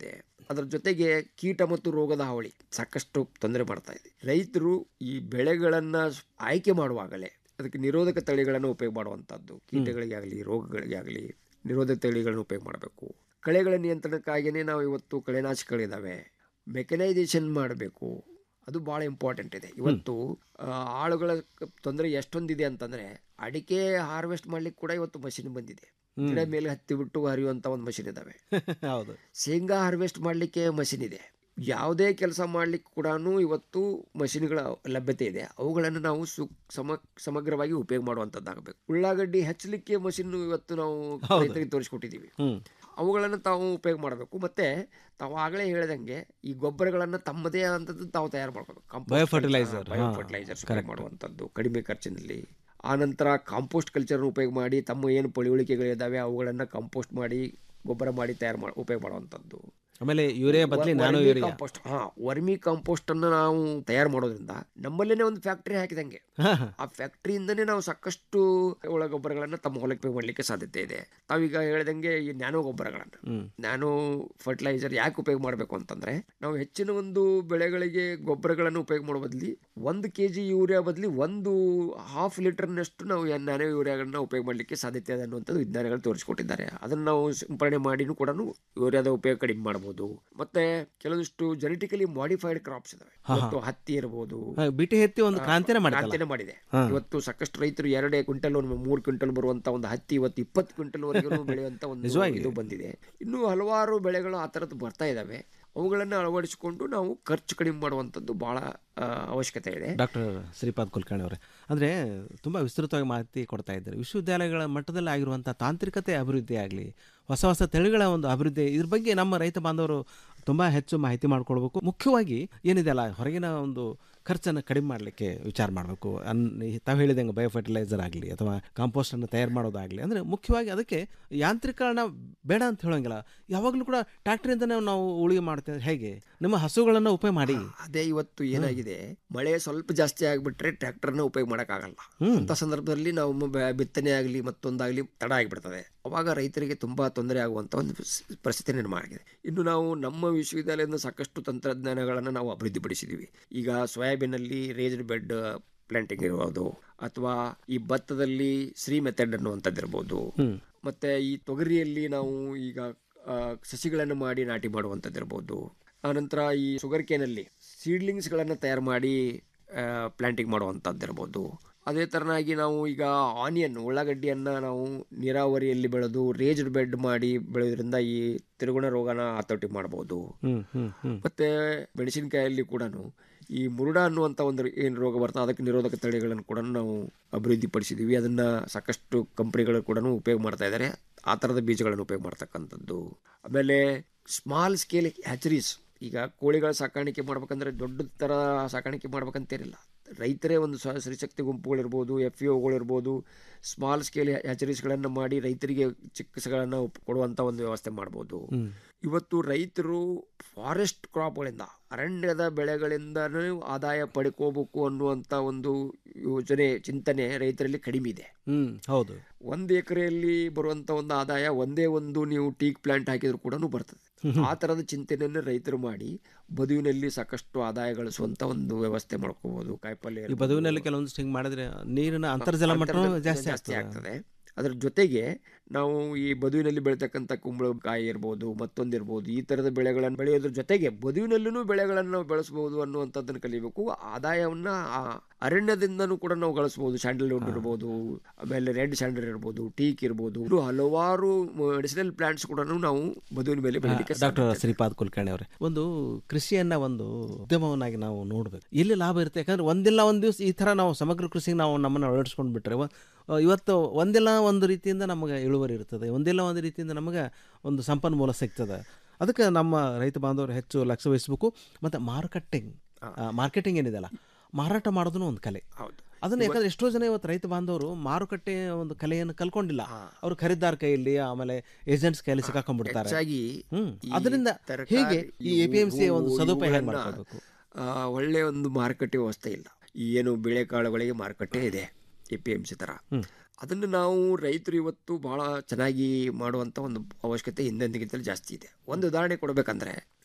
ಅದರ ಜೊತೆಗೆ ಕೀಟ ಮತ್ತು ರೋಗದ ಹಾವಳಿ ಸಾಕಷ್ಟು ತೊಂದರೆ ಮಾಡ್ತಾ ಇದೆ ರೈತರು ಈ ಬೆಳೆಗಳನ್ನು ಆಯ್ಕೆ ಮಾಡುವಾಗಲೇ ಅದಕ್ಕೆ ನಿರೋಧಕ ತಳಿಗಳನ್ನು ಉಪಯೋಗ ಮಾಡುವಂಥದ್ದು ಕೀಟಗಳಿಗಾಗಲಿ ರೋಗಗಳಿಗಾಗಲಿ ನಿರೋಧಕ ತಳಿಗಳನ್ನು ಉಪಯೋಗ ಮಾಡಬೇಕು ಕಳೆಗಳ ನಿಯಂತ್ರಣಕ್ಕಾಗಿಯೇ ನಾವು ಇವತ್ತು ಕಳೆನಾಶಕಗಳಿದ್ದಾವೆ ಮೆಕನೈಸೇಷನ್ ಮಾಡಬೇಕು ಅದು ಭಾಳ ಇಂಪಾರ್ಟೆಂಟ್ ಇದೆ ಇವತ್ತು ಆ, ಆಳುಗಳ ಕ- ತೊಂದರೆ ಎಷ್ಟೊಂದಿದೆ ಅಂತಂದರೆ ಅಡಿಕೆ ಹಾರ್ವೆಸ್ಟ್ ಮಾಡ್ಲಿಕ್ಕೆ ಕೂಡ ಇವತ್ತು ಮಷಿನ್ ಬಂದಿದೆ ಹ್ಮ್. ಗಿಡ ಮೇಲೆ ಹತ್ತಿ ಬಿಟ್ಟು ಹರಿಯುವಂಥ ಒಂದು ಮಷಿನ್ ಇದ್ದಾವೆ ಹೌದು ಶೇಂಗಾ ಹಾರ್ವೆಸ್ಟ್ ಮಾಡಲಿಕ್ಕೆ ಮಷಿನ್ ಇದೆ ಯಾವುದೇ ಕೆಲಸ ಮಾಡಲಿಕ್ಕೆ ಕೂಡ ಇವತ್ತು ಮಷಿನ್ಗಳ ಲಭ್ಯತೆ ಇದೆ ಅವುಗಳನ್ನು ನಾವು ಸು ಸಮ ಸಮಗ್ರವಾಗಿ ಉಪಯೋಗ ಮಾಡುವಂಥದ್ದಾಗಬೇಕು ಉಳ್ಳಾಗಡ್ಡಿ ಹಚ್ಚಲಿಕ್ಕೆ ಮಷಿನ್ ಇವತ್ತು ನಾವು ಹೌದು. ರೈತರಿಗೆ ತೋರಿಸ್ಕೊಟ್ಟಿದ್ದೀವಿ ಹ್ಮ್ ಅವುಗಳನ್ನು ತಾವು ಉಪಯೋಗ ಮಾಡಬೇಕು ಮತ್ತು ತಾವು ಆಗಲೇ ಹೇಳ್ದಂಗೆ ಈ ಗೊಬ್ಬರಗಳನ್ನು ತಮ್ಮದೇ ಆದಂಥದ್ದು ತಾವು ತಯಾರು ಮಾಡಬೇಕು Biofertilizer, ಹಾ, ಬಯೋಫರ್ಟಿಲೈಸರ್ಸ್ ಉಪಯೋಗ correct. ಮಾಡುವಂಥದ್ದು ಕಡಿಮೆ ಖರ್ಚಿನಲ್ಲಿ ಆನಂತರ ಕಾಂಪೋಸ್ಟ್ ಕಲ್ಚರ್ನ ಉಪಯೋಗ ಮಾಡಿ ತಮ್ಮ ಏನು ಪಳಿವಳಿಕೆಗಳಿದ್ದಾವೆ ಅವುಗಳನ್ನು ಕಾಂಪೋಸ್ಟ್ ಮಾಡಿ ಗೊಬ್ಬರ ಮಾಡಿ ತಯಾರು ಮಾಡಿ ಉಪಯೋಗ ಮಾಡುವಂಥದ್ದು ಆಮೇಲೆ ಯೂರಿಯಾ ಬದಲಿ ನ್ಯಾನೋ ಯೂರಿಯಾ ಕಾಂಪೋಸ್ಟ್ ಹಾ ವರ್ಮಿ ಕಾಂಪೋಸ್ಟ್ ಅನ್ನು ನಾವು ತಯಾರು ಮಾಡೋದ್ರಿಂದ ನಮ್ಮಲ್ಲೇನೆ ಒಂದು ಫ್ಯಾಕ್ಟರಿ ಹಾಕಿದಂಗೆ ಹಾ, ಹಾ. ಆ ಫ್ಯಾಕ್ಟರಿಯಿಂದನೇ ನಾವು ಸಾಕಷ್ಟು ಒಳ ಗೊಬ್ಬರಗಳನ್ನು ತಮ್ಮ ಹೊಲಕ್ಕೆ ಉಪಯೋಗ ಮಾಡಲಿಕ್ಕೆ ಸಾಧ್ಯತೆ ಇದೆ ತಾವೀಗ ಹೇಳ್ದಂಗೆ ಈ ನ್ಯಾನೋ ಗೊಬ್ಬರಗಳನ್ನು ಹ್ಮ್ ನ್ಯಾನೋ ಫರ್ಟಿಲೈಸರ್ ಯಾಕೆ ಉಪಯೋಗ ಮಾಡಬೇಕು ಅಂತಂದ್ರೆ ನಾವು ಹೆಚ್ಚಿನ ಒಂದು ಬೆಳೆಗಳಿಗೆ ಗೊಬ್ಬರಗಳನ್ನು ಉಪಯೋಗ ಮಾಡೋ ಬದಲಿ ಒಂದು ಕೆ ಜಿ ಯೂರಿಯಾ ಬದಲಿ ಒಂದು ಹಾಫ್ ಲೀಟರ್ನಷ್ಟು ನಾವು ಈ ನ್ಯಾನೋ ಯೂರಿಯಾಗಳನ್ನ ಉಪಯೋಗ ಮಾಡಲಿಕ್ಕೆ ಸಾಧ್ಯತೆ ಇದೆ ಅನ್ನುವಂಥದ್ದು ವಿಜ್ಞಾನಿಗಳು ತೋರಿಸ್ಕೊಟ್ಟಿದ್ದಾರೆ ಅದನ್ನು ನಾವು ಸಿಂಪರಣೆ ಮಾಡಿನೂ ಕೂಡ ಯೂರಿಯಾದ ಉಪಯೋಗ ಕಡಿಮೆ ಮಾಡ್ಬೋದು ಮತ್ತೆ ಕೆಲವೊಂದಿಷ್ಟು ಜೆನೆಟಿಕಲಿ ಮಾಡಿಫೈಡ್ ಕ್ರಾಪ್ಸ್ ಇದಾವೆ ಹಾ, ಹಾ. ಇವತ್ತು ಹತ್ತಿ ಇರ್ಬೋದು ಹಾ, ಬಿಟಿ ಹತ್ತಿ ಒಂದು ಕ್ರಾಂತಿನೇ ಮಾಡಿತಲ್ಲ. ಕ್ರಾಂತಿನೇ ಮಾಡಿದೆ ಹಾ. ಇವತ್ತು ಸಾಕಷ್ಟು ರೈತರು ಎರಡೇ ಕ್ವಿಂಟಲ್ ಒಂದು ಮೂರು ಕ್ವಿಂಟಲ್ ಬರುವಂತ ಒಂದು ಹತ್ತಿ ಇವತ್ತು ಇಪ್ಪತ್ತು ಕ್ವಿಂಟಲ್ ವರೆಗೂ ಬೆಳೆಯುವಂತ ಒಂದು ನಿಜವಾಗಿ. ಇದು ಬಂದಿದೆ ಇನ್ನು ಹಲವಾರು ಬೆಳೆಗಳು ಆ ಥರದ್ದು ಬರ್ತಾ ಇದ್ದಾವೆ ಅವುಗಳನ್ನು ಅಳವಡಿಸಿಕೊಂಡು ನಾವು ಖರ್ಚು ಕಡಿಮೆ ಮಾಡುವಂಥದ್ದು ಬಹಳ ಆ, ಅವಶ್ಯಕತೆ ಇದೆ ಡಾಕ್ಟರ್ ಶ್ರೀಪಾದ್ ಕುಲಕರ್ಣಿ ಅವರೇ ಅಂದರೆ ತುಂಬ ವಿಸ್ತೃತವಾಗಿ ಮಾಹಿತಿ ಕೊಡ್ತಾ ಇದ್ದಾರೆ ವಿಶ್ವವಿದ್ಯಾಲಯಗಳ ಮಟ್ಟದಲ್ಲಿ ಆಗಿರುವಂಥ ತಾಂತ್ರಿಕತೆ ಅಭಿವೃದ್ಧಿ ಆಗಲಿ ಹೊಸ ಹೊಸ ತಳಿಗಳ ಒಂದು ಅಭಿವೃದ್ಧಿ ಇದ್ರ ಬಗ್ಗೆ ನಮ್ಮ ರೈತ ಬಾಂಧವರು ತುಂಬ ಹೆಚ್ಚು ಮಾಹಿತಿ ಮಾಡ್ಕೊಳ್ಬೇಕು ಮುಖ್ಯವಾಗಿ ಏನಿದೆ ಅಲ್ಲ ಹೊರಗಿನ ಒಂದು ಖರ್ಚನ್ನು ಕಡಿಮೆ ಮಾಡಲಿಕ್ಕೆ ವಿಚಾರ ಮಾಡಬೇಕು ಅನ್ ತಾವು ಹೇಳಿದಂಗೆ ಬಯೋ ಫರ್ಟಿಲೈಸರ್ ಆಗಲಿ ಅಥವಾ ಕಾಂಪೋಸ್ಟನ್ನು ತಯಾರು ಮಾಡೋದಾಗಲಿ ಅಂದರೆ ಮುಖ್ಯವಾಗಿ ಅದಕ್ಕೆ ಯಾಂತ್ರೀಕರಣ ಬೇಡ ಅಂತ ಹೇಳೋಂಗಿಲ್ಲ ಯಾವಾಗಲೂ ಕೂಡ ಟ್ರ್ಯಾಕ್ಟರಿಂದನೇ ನಾವು ಉಳಿಗೆ ಮಾಡ್ತೇವೆ ಹೇಗೆ ನಿಮ್ಮ ಹಸುಗಳನ್ನು ಉಪಯೋಗ ಮಾಡಿ ಅದೇ ಇವತ್ತು ಏನಾಗಿದೆ ಮಳೆ ಸ್ವಲ್ಪ ಜಾಸ್ತಿ ಆಗಿಬಿಟ್ರೆ ಟ್ರ್ಯಾಕ್ಟರ್ನ ಉಪಯೋಗ ಮಾಡೋಕ್ಕಾಗಲ್ಲ ಹ್ಮ್. ಅಂತ ಸಂದರ್ಭದಲ್ಲಿ ನಾವು ಬ- ಬಿತ್ತನೆ ಆಗಲಿ ಮತ್ತೊಂದಾಗಲಿ ತಡ ಆಗಿಬಿಡ್ತದೆ ಅವಾಗ ರೈತರಿಗೆ ತುಂಬಾ ತೊಂದರೆ ಆಗುವಂತ ಒಂದು ಸ್- ಪರಿಸ್ಥಿತಿ ನಿರ್ಮಾಣ ಆಗಿದೆ ಇನ್ನು ನಾವು ನಮ್ಮ ವಿಶ್ವವಿದ್ಯಾಲಯದಿಂದ ಸಾಕಷ್ಟು ತಂತ್ರಜ್ಞಾನಗಳನ್ನು ನಾವು ಅಭಿವೃದ್ಧಿಪಡಿಸಿದ್ದೀವಿ ಈಗ ಸೋಯಾಬೀನಲ್ಲಿ ರೇಜ್ಡ್ ಬೆಡ್ ಪ್ಲಾಂಟಿಂಗ್ ಇರ್ಬೋದು ಅಥವಾ ಈ ಭತ್ತದಲ್ಲಿ ಶ್ರೀ ಮೆಥಡ್ ಅನ್ನುವಂಥದ್ದಿರ್ಬೋದು ಮತ್ತೆ ಈ ತೊಗರಿಯಲ್ಲಿ ನಾವು ಈಗ ಆ, ಸಸಿಗಳನ್ನು ಮಾಡಿ ನಾಟಿ ಮಾಡುವಂಥದ್ದಿರ್ಬೋದು ಆನಂತರ ಈ ಶುಗರ್ ಕೇನಲ್ಲಿ ಸೀಡ್ಲಿಂಗ್ಸ್ಗಳನ್ನು ತಯಾರು ಮಾಡಿ ಪ್ಲಾಂಟಿಂಗ್ ಮಾಡುವಂಥದ್ದಿರ್ಬೋದು ಅದೇ ಥರನಾಗಿ ನಾವು ಈಗ ಆನಿಯನ್ ಉಳ್ಳಾಗಡ್ಡಿಯನ್ನು ನಾವು ನೀರಾವರಿಯಲ್ಲಿ ಬೆಳೆದು ರೇಜ್ಡ್ ಬೆಡ್ ಮಾಡಿ ಬೆಳೆಯೋದ್ರಿಂದ ಈ ತಿರುಗುಣ ರೋಗನ ಹತೋಟಿ ಮಾಡ್ಬೋದು ಹ್ಮ್ ಹ್ಮ್ ಹ್ಮ್ ಮತ್ತೆ ಮೆಣಸಿನಕಾಯಲ್ಲಿ ಕೂಡ ಈ ಮುರುಡ ಅನ್ನುವಂಥ ಒಂದು ಏನು ರೋಗ ಬರ್ತದೆ ಅದಕ್ಕೆ ನಿರೋಧಕ ತಳಿಗಳನ್ನು ಕೂಡ ನಾವು ಅಭಿವೃದ್ಧಿಪಡಿಸಿದ್ದೀವಿ ಅದನ್ನು ಸಾಕಷ್ಟು ಕಂಪ್ನಿಗಳು ಕೂಡ ಉಪಯೋಗ ಮಾಡ್ತಾ ಇದ್ದಾರೆ ಆ ಥರದ ಬೀಜಗಳನ್ನು ಉಪಯೋಗ ಮಾಡ್ತಕ್ಕಂಥದ್ದು ಆಮೇಲೆ ಸ್ಮಾಲ್ ಸ್ಕೇಲ್ ಹ್ಯಾಚರೀಸ್ ಈಗ ಕೋಳಿಗಳ ಸಾಕಾಣಿಕೆ ಮಾಡ್ಬೇಕಂದ್ರೆ ದೊಡ್ಡ ಥರ ಸಾಕಾಣಿಕೆ ಮಾಡ್ಬೇಕಂತೇನಿಲ್ಲ ರೈತರೇ ಒಂದು ಸ ಸ್ತ್ರೀಶಕ್ತಿ ಗುಂಪುಗಳಿರ್ಬೋದು ಎಫ್ ಇ ಒಗಳಿರ್ಬೋದು ಸ್ಮಾಲ್ ಸ್ಕೇಲ್ ಹ್ಯಾಚರೀಸ್ಗಳನ್ನು ಮಾಡಿ ರೈತರಿಗೆ ಚಿಕಿತ್ಸೆಗಳನ್ನು ಕೊಡುವಂಥ ಒಂದು ವ್ಯವಸ್ಥೆ ಮಾಡ್ಬೋದು ಹ್ಮ್. ಇವತ್ತು ರೈತರು ಫಾರೆಸ್ಟ್ ಕ್ರಾಪ್ಗಳಿಂದ ಅರಣ್ಯದ ಬೆಳೆಗಳಿಂದನೂ ಆದಾಯ ಪಡ್ಕೋಬೇಕು ಅನ್ನುವಂಥ ಒಂದು ಯೋಜನೆ ಚಿಂತನೆ ರೈತರಲ್ಲಿ ಕಡಿಮೆ ಇದೆ ಹ್ಮ್ ಹೌದು ಒಂದು ಎಕರೆಯಲ್ಲಿ ಬರುವಂಥ ಒಂದು ಆದಾಯ ಒಂದೇ ಒಂದು ನೀವು ಟೀಕ್ ಪ್ಲಾಂಟ್ ಹಾಕಿದ್ರು ಕೂಡ ಬರ್ತದೆ ಆ ಥರದ ಚಿಂತನೆಯನ್ನು ರೈತರು ಮಾಡಿ ಬದುವಿನಲ್ಲಿ ಸಾಕಷ್ಟು ಆದಾಯ ಗಳಿಸುವಂಥ ಒಂದು ವ್ಯವಸ್ಥೆ ಮಾಡ್ಕೋಬಹುದು ಕಾಯಿಪಲ್ಯ ಈ ಇರ್ಬೋದು. ಬದುವಿನಲ್ಲಿ ಕೆಲವೊಂದಿಷ್ಟು ಹಿಂಗೆ ಮಾಡಿದ್ರೆ ನೀರಿನ ಅಂತರ್ಜಲ ಮಟ್ಟ ಅಂತರ್ಜಲ ಜಾಸ್ತಿ ಜಾಸ್ತಿ ಆಗ್ತದೆ ಆಗ್ತದೆ ಅದರ ಜೊತೆಗೆ ನಾವು ಈ ಬದುವಿನಲ್ಲಿ ಬೆಳೀತಕ್ಕಂಥ ಕುಂಬಳಕಾಯಿ ಇರ್ಬೋದು ಮತ್ತೊಂದಿರ್ಬೋದು ಈ ಥರದ ಬೆಳೆಗಳನ್ನು ಬೆಳೆಯೋದ್ರ ಜೊತೆಗೆ ಬದುವಿನಲ್ಲೂ ಬೆಳೆಗಳನ್ನು ನಾವು ಬೆಳೆಸಬಹುದು ಅನ್ನುವಂಥದ್ದನ್ನು ಕಲಿಬೇಕು ಆದಾಯವನ್ನು ಆ ಅರಣ್ಯದಿಂದನೂ ಕೂಡ ನಾವು ಗಳಿಸ್ಬೋದು ಸ್ಯಾಂಡಲ್ವುಡ್ ಇರ್ಬೋದು ಆಮೇಲೆ ರೆಡ್ ಸ್ಯಾಂಡಲ್ ಇರ್ಬೋದು ಟೀಕ್ ಇರ್ಬೋದು ಇನ್ನು ಹಲವಾರು ಮೆಡಿಸಿನಲ್ ಪ್ಲಾಂಟ್ಸ್ ಕೂಡ ನಾವು ಬದುವಿನ ಮೇಲೆ ಬೆಳೀಲಿಕ್ಕೆ ಡಾಕ್ಟರ್ ಸಾಧ್ಯತೆ ಇದೆ. ಶ್ರೀಪಾದ್ ಕುಲಕರ್ಣಿ ಅವರೇ ಒಂದು ಕೃಷಿಯನ್ನ ಒಂದು ಉದ್ಯಮವನ್ನಾಗಿ ನಾವು ನೋಡ್ಬೇಕು ಎಲ್ಲಿ ಲಾಭ ಇರುತ್ತೆ ಯಾಕಂದ್ರೆ ಒಂದಿಲ್ಲ ಒಂದು ದಿವಸ ಈ ಥರ ನಾವು ಸಮಗ್ರ ಕೃಷಿಗೆ ನಾವು ನಮ್ಮನ್ನು ಅಳವಡಿಸ್ಕೊಂಡು ಬಿಟ್ರೆ ವ- ಇವತ್ತು ಒಂದಿಲ್ಲ ಒಂದು ರೀತಿಯಿಂದ ನಮಗೆ ಇಳುವರಿ ಇರ್ತದೆ ಒಂದಿಲ್ಲ ಒಂದು ರೀತಿಯಿಂದ ನಮಗೆ ಒಂದು ಸಂಪನ್ಮೂಲ ಸಿಗ್ತದೆ ಅದಕ್ಕೆ ನಮ್ಮ ರೈತ ಬಾಂಧವರು ಹೆಚ್ಚು ಲಕ್ಷ್ಯ ವಹಿಸಬೇಕು ಮತ್ತು ಮಾರುಕಟ್ಟೆಂಗ್ ಮಾರ್ಕೆಟಿಂಗ್ ಏನಿದೆಲ್ಲ ಮಾರಾಟ ಮಾಡೋದನ್ನು ಒಂದು ಕಲೆ ಹೌದು ಅದನ್ನ ಯಾಕಂದ್ರೆ ಎಷ್ಟೋ ಜನ ಇವತ್ತು ರೈತ ಬಾಂಧವರು ಮಾರುಕಟ್ಟೆ ಒಂದು ಕಲೆಯನ್ನು ಕಲ್ಕೊಂಡಿಲ್ಲ ಅವರು ಖರೀದಾರ ಕೈಯಲ್ಲಿ ಆಮೇಲೆ ಏಜೆಂಟ್ಸ್ ಕೈಯಲ್ಲಿ ಸಿಕ್ಕಾಕೊಂಡ್ಬಿಡ್ತಾರೆ ಹೆಚ್ಚಾಗಿ ಹ್ಮ್ ಈ ಅದರಿಂದ ತರಕಾರಿ, ಹೇಗೆ ಈ ಎ ಪಿ ಎಂ ಸಿ ಒಂದು ಹೂವು, ಸದುಪಯೋಗ ಹೇಗೆ ಇವುಗಳನ್ನ, ಮಾಡ್ಕೋಬೇಕು ಆ, ಒಳ್ಳೆಯ ಒಂದು ಮಾರುಕಟ್ಟೆ ವ್ಯವಸ್ಥೆ ಇಲ್ಲ ಈ ಏನು ಬೇಳೆಕಾಳುಗಳಿಗೆ ಮಾರುಕಟ್ಟೆ ಇದೆ ಎ ಪಿ ಎಂ ಸಿ ಥರ ಅದನ್ನು ನಾವು ರೈತರು ಇವತ್ತು ಬಹಳ ಚೆನ್ನಾಗಿ ಮಾಡುವಂಥ ಒಂದು ಅವಶ್ಯಕತೆ ಹಿಂದೆಂದಿಗಿಂತಲೂ ಜಾಸ್ತಿ ಇದೆ ಒಂದು ಉದಾಹರಣೆ ಕೊಡಬೇಕಂದ್ರೆ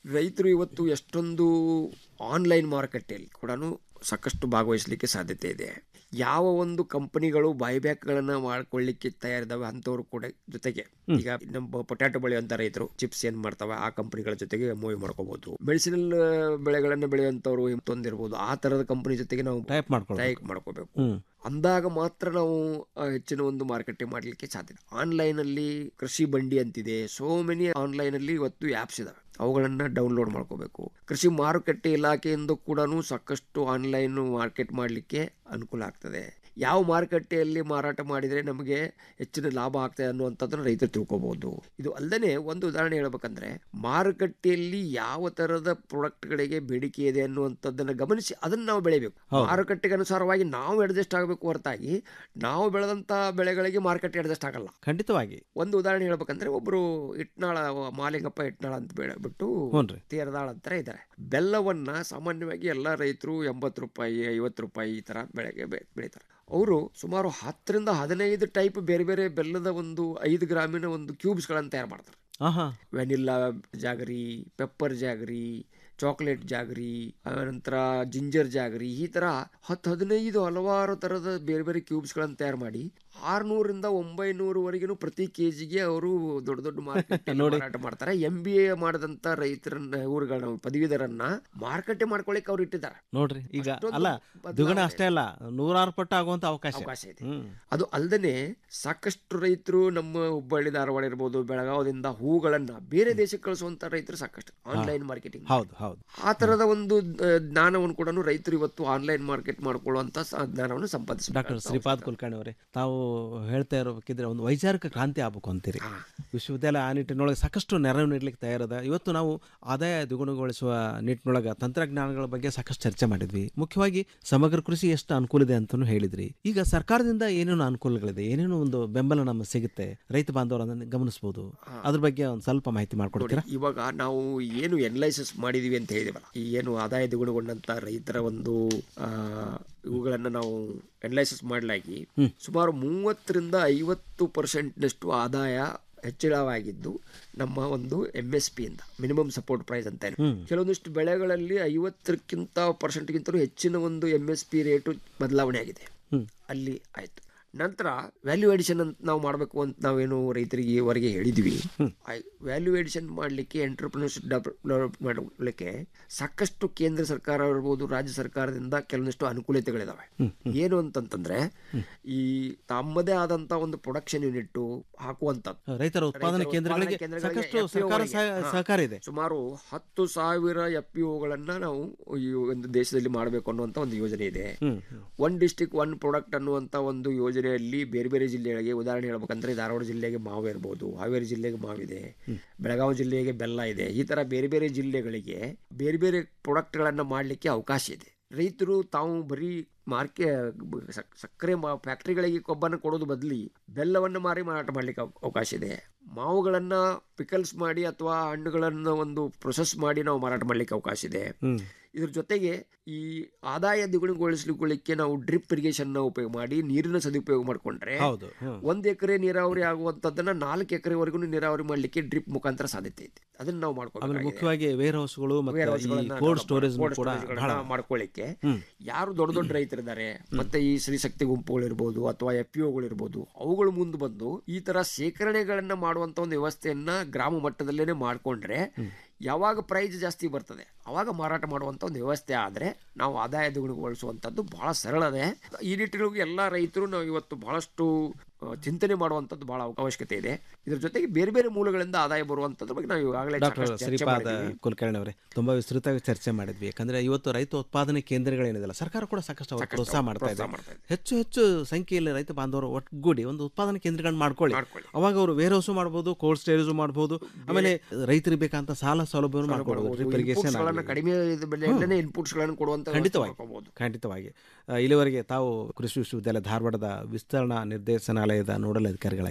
ರೈತರು ಇವತ್ತು ಎಷ್ಟೊಂದು ಆನ್ಲೈನ್ ಮಾರುಕಟ್ಟೆಯಲ್ಲಿ ಕೂಡ ಸಾಕಷ್ಟು ಭಾಗವಹಿಸಲಿಕ್ಕೆ ಸಾಧ್ಯತೆ ಇದೆ ಯಾವ ಒಂದು ಕಂಪನಿಗಳು ಬೈಬ್ಯಾಕ್ಗಳನ್ನು ಮಾಡ್ಕೊಳ್ಳಿಕ್ಕೆ ತಯಾರಿದಾವೆ ಅಂಥವ್ರು ಕೂಡ ಜೊತೆಗೆ ಈಗ ನಮ್ಮ ಪೊಟ್ಯಾಟೊ ಬೆಳೆಯುವಂಥ ರೈತರು ಚಿಪ್ಸ್ ಏನು ಮಾಡ್ತಾವೆ ಆ ಕಂಪನಿಗಳ ಜೊತೆಗೆ ಮೂವಿ ಮಾಡ್ಕೋಬಹುದು ಮೆಡಿಸಿನಲ್ ಬೆಳೆಗಳನ್ನು ಬೆಳೆಯುವಂಥವ್ರು ತೊಂದಿರ್ಬೋದು ಆ ಥರದ ಕಂಪನಿ ಜೊತೆಗೆ ನಾವು ಟೈಪ್ ಮಾಡ್ಕೊಳ್ಬೇಕು. ಟೈಪ್ ಮಾಡ್ಕೋಬೇಕು ಹ್ಮ್. ಅಂದಾಗ ಮಾತ್ರ ನಾವು ಆ, ಹೆಚ್ಚಿನ ಒಂದು ಮಾರುಕಟ್ಟೆ ಮಾಡಲಿಕ್ಕೆ ಸಾಧ್ಯ ಆನ್ಲೈನ್ ಅಲ್ಲಿ ಕೃಷಿ ಬಂಡಿ ಅಂತಿದೆ ಸೋ ಮೆನಿ ಆನ್ಲೈನ್ ಅಲ್ಲಿ ಇವತ್ತು ಆ್ಯಪ್ಸ್ ಇದಾವೆ ಅವುಗಳನ್ನ ಡೌನ್ಲೋಡ್ ಮಾಡ್ಕೋಬೇಕು ಕೃಷಿ ಮಾರುಕಟ್ಟೆ ಇಲಾಖೆಯಿಂದ ಕೂಡ ಸಾಕಷ್ಟು ಆನ್ಲೈನ್ ಮಾರ್ಕೆಟ್ ಮಾಡಲಿಕ್ಕೆ ಅನುಕೂಲ ಆಗ್ತದೆ ಯಾವ ಮಾರುಕಟ್ಟೆಯಲ್ಲಿ ಮಾರಾಟ ಮಾಡಿದರೆ ನಮಗೆ ಹೆಚ್ಚಿನ ಲಾಭ ಆಗ್ತದೆ ಅನ್ನುವಂಥದ್ದನ್ನು ರೈತರು ತಿಳ್ಕೊಬಹುದು ಇದು ಅಲ್ಲದೆ ಒಂದು ಉದಾಹರಣೆ ಹೇಳ್ಬೇಕಂದ್ರೆ ಮಾರುಕಟ್ಟೆಯಲ್ಲಿ ಯಾವ ತರದ ಪ್ರಾಡಕ್ಟ್ಗಳಿಗೆ ಬೇಡಿಕೆ ಇದೆ ಅನ್ನುವಂಥದ್ದನ್ನು ಗಮನಿಸಿ ಅದನ್ನು ನಾವು ಬೆಳಿಬೇಕು ಹೌದು. ಮಾರುಕಟ್ಟೆಗೆ ಅನುಸಾರವಾಗಿ ನಾವು ಅಡ್ಜಸ್ಟ್ ಆಗಬೇಕು ಹೊರತಾಗಿ ನಾವು ಬೆಳೆದಂಥ ಬೆಳೆಗಳಿಗೆ ಮಾರುಕಟ್ಟೆ ಅಡ್ಜಸ್ಟ್ ಆಗಲ್ಲ ಖಂಡಿತವಾಗಿ ಒಂದು ಉದಾಹರಣೆ ಹೇಳ್ಬೇಕಂದ್ರೆ ಒಬ್ರು ಇಟ್ನಾಳ ಮಾಲಿಂಗಪ್ಪ ಇಟ್ನಾಳ ಅಂತ ಬೇಡ ಬಿಟ್ಟು ಹ್ಞೂನ್ರಿ. ತೀರದಾಳ ಅಂತ ಇದ್ದಾರೆ ಬೆಲ್ಲವನ್ನ ಸಾಮಾನ್ಯವಾಗಿ ಎಲ್ಲ ರೈತರು ಎಂಬತ್ತು ರೂಪಾಯಿ ಐವತ್ತು ರೂಪಾಯಿ ಈ ತರ ಬೆಳೆಗೆ ಬೆ- ಬೆಳೀತಾರೆ ಅವರು ಸುಮಾರು ಹತ್ತರಿಂದ ಹದಿನೈದು ಟೈಪ್ ಬೇರೆ ಬೇರೆ ಬೆಲ್ಲದ ಒಂದು ಐದು ಗ್ರಾಮಿನ ಒಂದು ಕ್ಯೂಬ್ಸ್ಗಳನ್ನು ತಯಾರು ಮಾಡ್ತಾರೆ ಆಹಾ vanilla jaggery pepper jaggery chocolate jaggery ನಂತರ ಜಿಂಜರ್ ಜಾಗರಿ ಈ ತರ ಹತ್ತು ಹದಿನೈದು ಹಲವಾರು ತರದ ಬೇರೆ ಬೇರೆ ಕ್ಯೂಬ್ಸ್ಗಳನ್ನು ತಯಾರು ಮಾಡಿ ಆರ್ನೂರಿಂದ ಒಂಬೈನೂರವರೆಗೂ ಪ್ರತಿ ಕೆಜಿಗೆ ಅವರು ದೊಡ್ಡ ದೊಡ್ಡ ಮಾರ್ಕೆಟ್ ನೋಡಿ. ಮಾರಾಟ ಮಾಡ್ತಾರೆ ಎಂ ಬಿ ಎ ಮಾಡಿದಂತ ರೈತರನ್ನ ಊರುಗಳನ್ನ ಪದವೀಧರನ್ನ ಮಾರುಕಟ್ಟೆ ಮಾಡ್ಕೊಳ್ಳಿಕ್ಕೆ ಅವ್ರು ಇಟ್ಟಿದ್ದಾರೆ ನೋಡ್ರಿ ಈಗ ಅಷ್ಟೊಂದು ಅಲ್ಲ ಬದಲಾವಣೆ ದುಗಣ ಅಷ್ಟೇ ಅಲ್ಲ ನೂರಾರು ಪಟ್ಟು ಆಗುವಂತ ಅವಕಾಶ ಅವಕಾಶ ಇದೆ ಹ್ಮ್ ಅದು ಅಲ್ಲದೆ ಸಾಕಷ್ಟು ರೈತರು ನಮ್ಮ ಹುಬ್ಬಳ್ಳಿ ಧಾರವಾಡ ಇರ್ಬೋದು ಬೆಳಗಾವದಿಂದ ಹೂಗಳನ್ನ ಬೇರೆ ದೇಶಕ್ಕೆ ಕಳಿಸುವಂತ ರೈತರು ಸಾಕಷ್ಟು ಆನ್ಲೈನ್ ಮಾರ್ಕೆಟಿಂಗ್ ಹೌದು ಹೌದು ಆ ತರದ ಒಂದು ಆ, ಜ್ಞಾನವನ್ನು ಕೂಡ ರೈತರು ಇವತ್ತು ಆನ್ಲೈನ್ ಮಾರ್ಕೆಟ್ ಮಾಡ್ಕೊಳ್ಳುವಂತ ಸ- ಜ್ಞಾನವನ್ನು ಸಂಪಾದಿಸಬೇಕು ಡಾಕ್ಟರ್ ಶ್ರೀಪಾದ್ ಕುಲಕರ್ಣಿ ಅವರೇ ತಾವು ಹೇಳ್ತಾ ಇರಬೇಕಿದ್ರೆ ಒಂದು ವೈಚಾರಿಕ ಕ್ರಾಂತಿ ಆಗ್ಬೇಕು ಅಂತೀರಿ ವಿಶ್ವವಿದ್ಯಾಲಯ ಆ ನಿಟ್ಟಿನೊಳಗೆ ಸಾಕಷ್ಟು ನೆರವು ನೀಡಲಿಕ್ಕೆ ತಯಾರದ ಇವತ್ತು ನಾವು ಆದಾಯ ದ್ವಿಗುಣಗೊಳಿಸುವ ನಿಟ್ಟಿನೊಳಗೆ ತಂತ್ರಜ್ಞಾನಗಳ ಬಗ್ಗೆ ಸಾಕಷ್ಟು ಚರ್ಚೆ ಮಾಡಿದ್ವಿ ಮುಖ್ಯವಾಗಿ ಸಮಗ್ರ ಕೃಷಿ ಎಷ್ಟು ಅನುಕೂಲ ಇದೆ ಅಂತಲೂ ಹೇಳಿದ್ರಿ ಈಗ ಸರ್ಕಾರದಿಂದ ಏನೇನು ಅನುಕೂಲಗಳಿದೆ ಏನೇನು ಒಂದು ಬೆಂಬಲ ನಮಗೆ ಸಿಗುತ್ತೆ ರೈತ ಬಾಂಧವರನ್ನು ಗಮನಿಸಬಹುದು ಅದ್ರ ಬಗ್ಗೆ ಒಂದು ಸ್ವಲ್ಪ ಮಾಹಿತಿ ಮಾಡ್ಕೊಡ್ತೀರಾ ನೋಡಿ, ಇವಾಗ ನಾವು ಏನು ಎನಲೈಸಿಸ್ ಮಾಡಿದೀವಿ ಅಂತ ಹೇಳಿದಿವಲ್ಲ ಈ ಏನು ಆದಾಯ ದ್ವಿಗುಣಗೊಂಡಂತ ರೈತರ ಒಂದು ಆ, ಇವುಗಳನ್ನ ನಾವು ಎನಲೈಸಿಸ್ ಮಾಡಲಾಗಿ ಸುಮಾರು ಮೂವತ್ತರಿಂದ ಐವತ್ತು ಪರ್ಸೆಂಟ್ನಷ್ಟು ಆದಾಯ ಹೆಚ್ಚಳವಾಗಿದ್ದು ನಮ್ಮ ಒಂದು ಎಮ್ ಎಸ್ ಪಿ ಇಂದ ಮಿನಿಮಮ್ ಸಪೋರ್ಟ್ ಪ್ರೈಸ್ ಅಂತ ಏನು. ಹ್ಮ್. ಕೆಲವೊಂದಿಷ್ಟು ಬೆಳೆಗಳಲ್ಲಿ ಐವತ್ತಕ್ಕಿಂತ ಪರ್ಸೆಂಟ್ಗಿಂತಲೂ ಹೆಚ್ಚಿನ ಒಂದು ಎಮ್ ಎಸ್ ಪಿ ರೇಟು ಬದಲಾವಣೆ ಆಗಿದೆ ಹ್ಮ್. ಅಲ್ಲಿ ಆಯ್ತು ನಂತರ ವ್ಯಾಲ್ಯೂ ಎಡಿಷನ್ ಅಂತ ನಾವು ಮಾಡಬೇಕು ಅಂತ ನಾವೇನು ರೈತರಿಗೆ ಹೊರಗೆ ಹೇಳಿದ್ವಿ ವ್ಯಾಲ್ಯೂ ಎಡಿಷನ್ ಮಾಡಲಿಕ್ಕೆ ಎಂಟರ್ಪ್ರಿನರ್ಶಿಪ್ ಡೆವಲಪ್ ಮಾಡಲಿಕ್ಕೆ ಸಾಕಷ್ಟು ಕೇಂದ್ರ ಸರ್ಕಾರ ಇರ್ಬೋದು ರಾಜ್ಯ ಸರ್ಕಾರದಿಂದ ಕೆಲವೊಂದಿಷ್ಟು ಅನುಕೂಲತೆಗಳಿದಾವೆ ಏನು ಅಂತಂತಂದ್ರೆ ಈ ತಮ್ಮದೇ ಆದಂತ ಒಂದು ಪ್ರೊಡಕ್ಷನ್ ಯೂನಿಟ್ ಹಾಕುವಂಥದ್ದು ರೈತರ ಉತ್ಪಾದನಾ ರೈತರ ಕೇಂದ್ರಗಳಿಗೆ ಉತ್ಪಾದನಾ ಸಾಕಷ್ಟು ಕೇಂದ್ರಗಳಿಗೆ ಸರ್ಕಾರ FPO ಸಹ- ಗಳಿಗೆ, ಹಾ, ಸಹಕಾರ ಇದೆ ಸುಮಾರು ಹತ್ತು ಸಾವಿರ ಎಫ್ ಪಿ ಒಗಳನ್ನ ನಾವು ಈ ಒಂದು ದೇಶದಲ್ಲಿ ಮಾಡಬೇಕು ಅನ್ನುವಂತ ಒಂದು ಯೋಜನೆ ಇದೆ ಹ್ಮ್. ಒನ್ ಡಿಸ್ಟಿಕ್ ಒನ್ ಪ್ರಾಡಕ್ಟ್ ಅನ್ನುವಂಥ ಒಂದು ಯೋಜನೆಯಲ್ಲಿ ಬೇರೆ ಬೇರೆ ಜಿಲ್ಲೆಗಳಿಗೆ ಉದಾಹರಣೆ ಹೇಳ್ಬೇಕಂದ್ರೆ ಧಾರವಾಡ ಜಿಲ್ಲೆಗೆ ಮಾವು ಇರ್ಬೋದು ಹಾವೇರಿ ಜಿಲ್ಲೆಗೆ ಮಾವಿದೆ ಬೆಳಗಾವಿ ಜಿಲ್ಲೆಗೆ ಬೆಲ್ಲ ಇದೆ ಈ ಥರ ಬೇರೆ ಬೇರೆ ಜಿಲ್ಲೆಗಳಿಗೆ ಬೇರೆ ಬೇರೆ ಪ್ರಾಡಕ್ಟ್ಗಳನ್ನು ಮಾಡಲಿಕ್ಕೆ ಅವಕಾಶ ಇದೆ ರೈತರು ತಾವು ಬರೀ ಮಾರ್ಕೆ ಸಕ್- ಸಕ್ಕರೆ ಮಾ ಫ್ಯಾಕ್ಟ್ರಿಗಳಿಗೆ ಕೊಬ್ಬನ್ನು ಕೊಡೋದು ಬದಲಿ ಬೆಲ್ಲವನ್ನು ಮಾರಿ ಮಾರಾಟ ಮಾಡಲಿಕ್ಕೆ ಅವ- ಅವಕಾಶ ಇದೆ ಮಾವುಗಳನ್ನು ಪಿಕಲ್ಸ್ ಮಾಡಿ ಅಥವಾ ಹಣ್ಣುಗಳನ್ನು ಒಂದು ಪ್ರೊಸೆಸ್ ಮಾಡಿ ನಾವು ಮಾರಾಟ ಮಾಡಲಿಕ್ಕೆ ಅವಕಾಶ ಇದೆ ಹ್ಮ್. ಇದ್ರ ಜೊತೆಗೆ ಈ ಆದಾಯ ದ್ವಿಗುಣಗೊಳಿಸ್ಲಿಕ್ಕೆ ನಾವು ಡ್ರಿಪ್ ಇರಿಗೇಷನ್ ಉಪಯೋಗ ಮಾಡಿ ನೀರಿನ ಸದುಪಯೋಗ ಮಾಡ್ಕೊಂಡ್ರೆ ಹೌದು, ಹ್ಮ್. ಒಂದ್ ಎಕರೆ ನೀರಾವರಿ ಆಗುವಂತದ್ದನ್ನ ನಾಲ್ಕು ಎಕರೆವರೆಗೂ ನೀರಾವರಿ ಮಾಡ್ಲಿಕ್ಕೆ ಡ್ರಿಪ್ ಮುಖಾಂತರ ಸಾಧ್ಯತೆ ಇದೆ ಅದನ್ನ ನಾವು ಆಮೇಲೆ ಮಾಡ್ಕೋಬೇಕು ಮುಖ್ಯವಾಗಿ ವೇರ್ ಹೌಸ್ಗಳು ಮತ್ತು ಈ warehouse-ಗಳನ್ನ ಕೋಲ್ಡ್ develop ಸ್ಟೋರೇಜ್ cold ಕೂಡ storage-ಗಳನ್ನ ಬಹಳ ಮಾಡ್ಕೊಳ್ಳಿಕ್ಕೆ ಹ್ಮ್. ಯಾರು ದೊಡ್ಡ ದೊಡ್ಡ ರೈತರಿದ್ದಾರೆ ಮತ್ತೆ ಈ ಶ್ರೀಶಕ್ತಿ ಗುಂಪುಗಳಿರ್ಬೋದು ಅಥವಾ ಎಫ್ ಪಿ ಇರ್ಬೋದು ಅವುಗಳು ಮುಂದೆ ಬಂದು ಈ ತರ ಸೇಕರಣೆಗಳನ್ನ ಮಾಡುವಂತ ಒಂದು ವ್ಯವಸ್ಥೆಯನ್ನ ಗ್ರಾಮ ಮಟ್ಟದಲ್ಲೇನೆ ಮಾಡ್ಕೊಂಡ್ರೆ ಯಾವಾಗ ಪ್ರೈಸ್ ಜಾಸ್ತಿ ಬರ್ತದೆ ಅವಾಗ ಮಾರಾಟ ಮಾಡುವಂತ ಒಂದು ವ್ಯವಸ್ಥೆ ಆದ್ರೆ ನಾವು ಆದಾಯ ದ್ವಿಗುಣಗೊಳಿಸುವಂತದ್ದು ಬಹಳ ಸರಳದೆ ಈ ನಿಟ್ಟಿನೊಳಗೆ ಎಲ್ಲಾ ರೈತರು ನಾವು ಇವತ್ತು ಬಹಳಷ್ಟು ಆ, ಚಿಂತನೆ ಮಾಡುವಂತದ್ದು ಬಹಳ ಅವಶ್ಯಕತೆ ಇದೆ ಇದ್ರ ಜೊತೆಗೆ ಬೇರೆ ಬೇರೆ ಮೂಲಗಳಿಂದ ಆದಾಯ ಬರುವಂತದ್ರ ಬಗ್ಗೆ ನಾವು ಈಗಾಗಲೇ ಡಾಕ್ಟರ್ ಸಾಕಷ್ಟು ಚರ್ಚೆ ಶ್ರೀಪಾದ ಮಾಡಿದ್ದೀವಿ. ಕುಲಕರ್ಣಿ ಅವರೇ ತುಂಬಾ ವಿಸ್ತೃತವಾಗಿ ಚರ್ಚೆ ಮಾಡಿದ್ವಿ ಯಾಕಂದ್ರೆ ಇವತ್ತು ರೈತ ಉತ್ಪಾದನೆ ಕೇಂದ್ರಗಳೇನಿದೆಲ್ಲ ಸರ್ಕಾರ ಕೂಡ ಸಾಕಷ್ಟು ಅವ್ರು ಸಾಕಷ್ಟು ಪ್ರೋತ್ಸಾಹ ಮಾಡ್ತಾ ಇದೆ ಪ್ರೋತ್ಸಾಹ ಮಾಡ್ತಾ ಇದೆ. ಹೆಚ್ಚು ಹೆಚ್ಚು ಸಂಖ್ಯೆಯಲ್ಲಿ ರೈತ ಬಾಂಧವರು ಒಟ್ಟುಗೂಡಿ ಒಂದು ಉತ್ಪಾದನೆ ಕೇಂದ್ರಗಳನ್ನ ಮಾಡ್ಕೊಳ್ಳಿ ಅವಾಗ ಅವರು ವೇರ್ ಹೌಸ್ ಮಾಡ್ಬೋದು ಕೋಲ್ಡ್ ಸ್ಟೋರೇಜ್ ಮಾಡ್ಬೋದು ಆಮೇಲೆ ರೈತರಿಗೆ ಬೇಕಂತ ಸಾಲ ಸೌಲಭ್ಯವನ್ನು ಮಾಡ್ಕೊಳ್ಬೋದು ಮಾಡ್ಬೋದು. ಡ್ರಿಪ್ ಇರಿಗೇಷನ್ Inputs ಗಳನ್ನ ಕಡಿಮೆ ಇದು ಬೆಲೆಯಲ್ಲೇ ಇನ್ಪುಟ್ಸ್ ಗಳನ್ನು ಕೊಡುವಂತ ವ್ಯವಸ್ಥೆ ಖಂಡಿತವಾಗಿ ಮಾಡ್ಕೊಬೋದು. ಖಂಡಿತವಾಗಿ ಆ, ಇಲ್ಲಿವರೆಗೆ ತಾವು ಕೃಷಿ ವಿಶ್ವವಿದ್ಯಾಲಯ ಧಾರವಾಡದ ವಿಸ್ತರಣಾ ನಿರ್ದೇಶನಾಲಯದ ನೋಡಲ್ ಅಧಿಕಾರಿಗಳಾಗಿ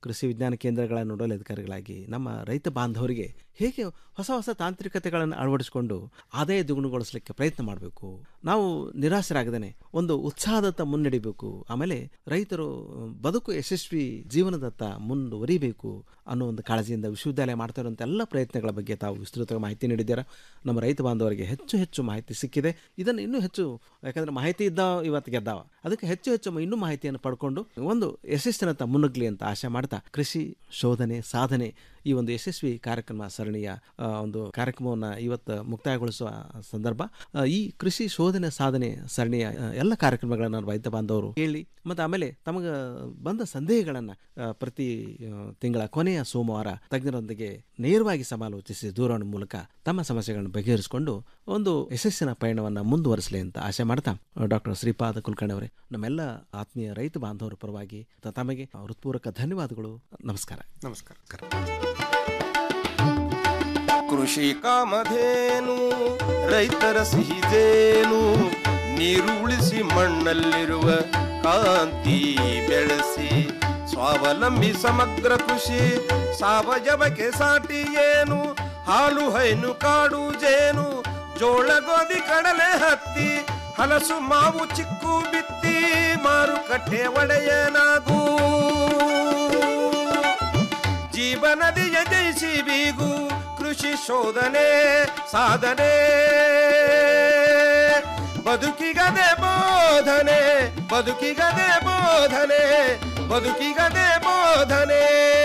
ಕೃಷಿ ವಿಜ್ಞಾನ ಕೇಂದ್ರಗಳ ನೋಡಲ್ ಅಧಿಕಾರಿಗಳಾಗಿ ನಮ್ಮ ರೈತ ಬಾಂಧವರಿಗೆ ಹೇಗೆ ಹೊಸ ಹೊಸ ತಾಂತ್ರಿಕತೆಗಳನ್ನು ಅಳವಡಿಸಿಕೊಂಡು ಆದಾಯ ದ್ವಿಗುಣಗೊಳಿಸಲಿಕ್ಕೆ ಪ್ರಯತ್ನ ಮಾಡಬೇಕು ನಾವು ನಿರಾಶರಾಗದೇನೆ ಒಂದು ಉತ್ಸಾಹದತ್ತ ಮುನ್ನಡಿಬೇಕು ಆಮೇಲೆ ರೈತರು ಬದುಕು ಯಶಸ್ವಿ ಜೀವನದತ್ತ ಮುಂದುವರಿಬೇಕು ಅನ್ನೋ ಒಂದು ಕಾಳಜಿಯಿಂದ ವಿಶ್ವವಿದ್ಯಾಲಯ ಮಾಡ್ತಾ ಇರುವಂಥ ಎಲ್ಲ ಪ್ರಯತ್ನಗಳ ಬಗ್ಗೆ ತಾವು ವಿಸ್ತೃತ ಮಾಹಿತಿ ನೀಡಿದ್ದೀರಾ ನಮ್ಮ ರೈತ ಬಾಂಧವರಿಗೆ ಹೆಚ್ಚು ಹೆಚ್ಚು ಮಾಹಿತಿ ಸಿಕ್ಕಿದೆ ಇದನ್ನು ಇನ್ನೂ ಹೆಚ್ಚು ಯಾಕಂದರೆ ಮಾಹಿತಿ ಇದ್ದಾವ ಇವತ್ತು ಗೆದ್ದಾವ ಅದಕ್ಕೆ ಹೆಚ್ಚು ಹೆಚ್ಚು ಇನ್ನೂ ಮಾಹಿತಿಯನ್ನು ಪಡ್ಕೊಂಡು ಒಂದು ಯಶಸ್ಸಿನತ್ತ ಮುನ್ನುಗ್ಲಿ ಅಂತ ಆಶೆ ಮಾಡ್ತಾ ಕೃಷಿ ಶೋಧನೆ ಸಾಧನೆ ಈ ಒಂದು ಯಶಸ್ವಿ ಕಾರ್ಯಕ್ರಮ ಸರಣಿಯ ಆ, ಒಂದು ಕಾರ್ಯಕ್ರಮವನ್ನು ಇವತ್ತು ಮುಕ್ತಾಯಗೊಳಿಸುವ ಸಂದರ್ಭ ಆ, ಈ ಕೃಷಿ ಶೋಧನೆ ಸಾಧನೆ ಸರಣಿಯ ಆ, ಎಲ್ಲ ಕಾರ್ಯಕ್ರಮಗಳನ್ನು ರೈತ ಬಾಂಧವರು ಕೇಳಿ ಮತ್ತು ಆಮೇಲೆ ತಮಗೆ ಬಂದ ಸಂದೇಹಗಳನ್ನು ಪ್ರತಿ ಆ, ತಿಂಗಳ ಕೊನೆಯ ಸೋಮವಾರ ತಜ್ಞರೊಂದಿಗೆ ನೇರವಾಗಿ ಸಮಾಲೋಚಿಸಿ ದೂರವಾಣಿ ಮೂಲಕ ತಮ್ಮ ಸಮಸ್ಯೆಗಳನ್ನು ಬಗೆಹರಿಸಿಕೊಂಡು ಒಂದು ಯಶಸ್ಸಿನ ಪಯಣವನ್ನು ಮುಂದುವರಿಸಲಿ ಅಂತ ಆಶೆ ಮಾಡ್ತಾ ಡಾಕ್ಟರ್ ಶ್ರೀಪಾದ ಕುಲಕರ್ಣಿ ಅವರೇ ನಮ್ಮೆಲ್ಲ ಆತ್ಮೀಯ ರೈತ ಬಾಂಧವರ ಪರವಾಗಿ ತ- ತಮಗೆ ಹೃತ್ಪೂರ್ವಕ ಧನ್ಯವಾದಗಳು ನಮಸ್ಕಾರ ನಮಸ್ಕಾರ ಕೃಷಿ ಕಾಮಧೇನು ರೈತರ ಸಿಹಿದೇನು ನೀರು ಉಳಿಸಿ ಮಣ್ಣಲ್ಲಿರುವ ಕಾಂತಿ ಬೆಳೆಸಿ ಸ್ವಾವಲಂಬಿ ಸಮಗ್ರ ಕೃಷಿ ಸಾವಯವಕ್ಕೆ ಸಾಟಿ ಏನು ಹಾಲು ಹೈನು ಕಾಡು ಜೇನು ಜೋಳ ಗೋಧಿ ಕಡಲೆ ಹತ್ತಿ ಹಲಸು ಮಾವು ಚಿಕ್ಕು ಬಿತ್ತಿ ಮಾರುಕಟ್ಟೆ ಒಡೆಯನಾಗೂ ಜೀವನದಿಯ ಜಯಿಸಿ ಬೀಗು ಕೃಷಿ ಶೋಧನೆ ಸಾಧನೆ ಬದುಕಿಗದೆ ಬೋಧನೆ ಬದುಕಿಗದೆ ಬೋಧನೆ ಬದುಕಿಗದೆ ಬೋಧನೆ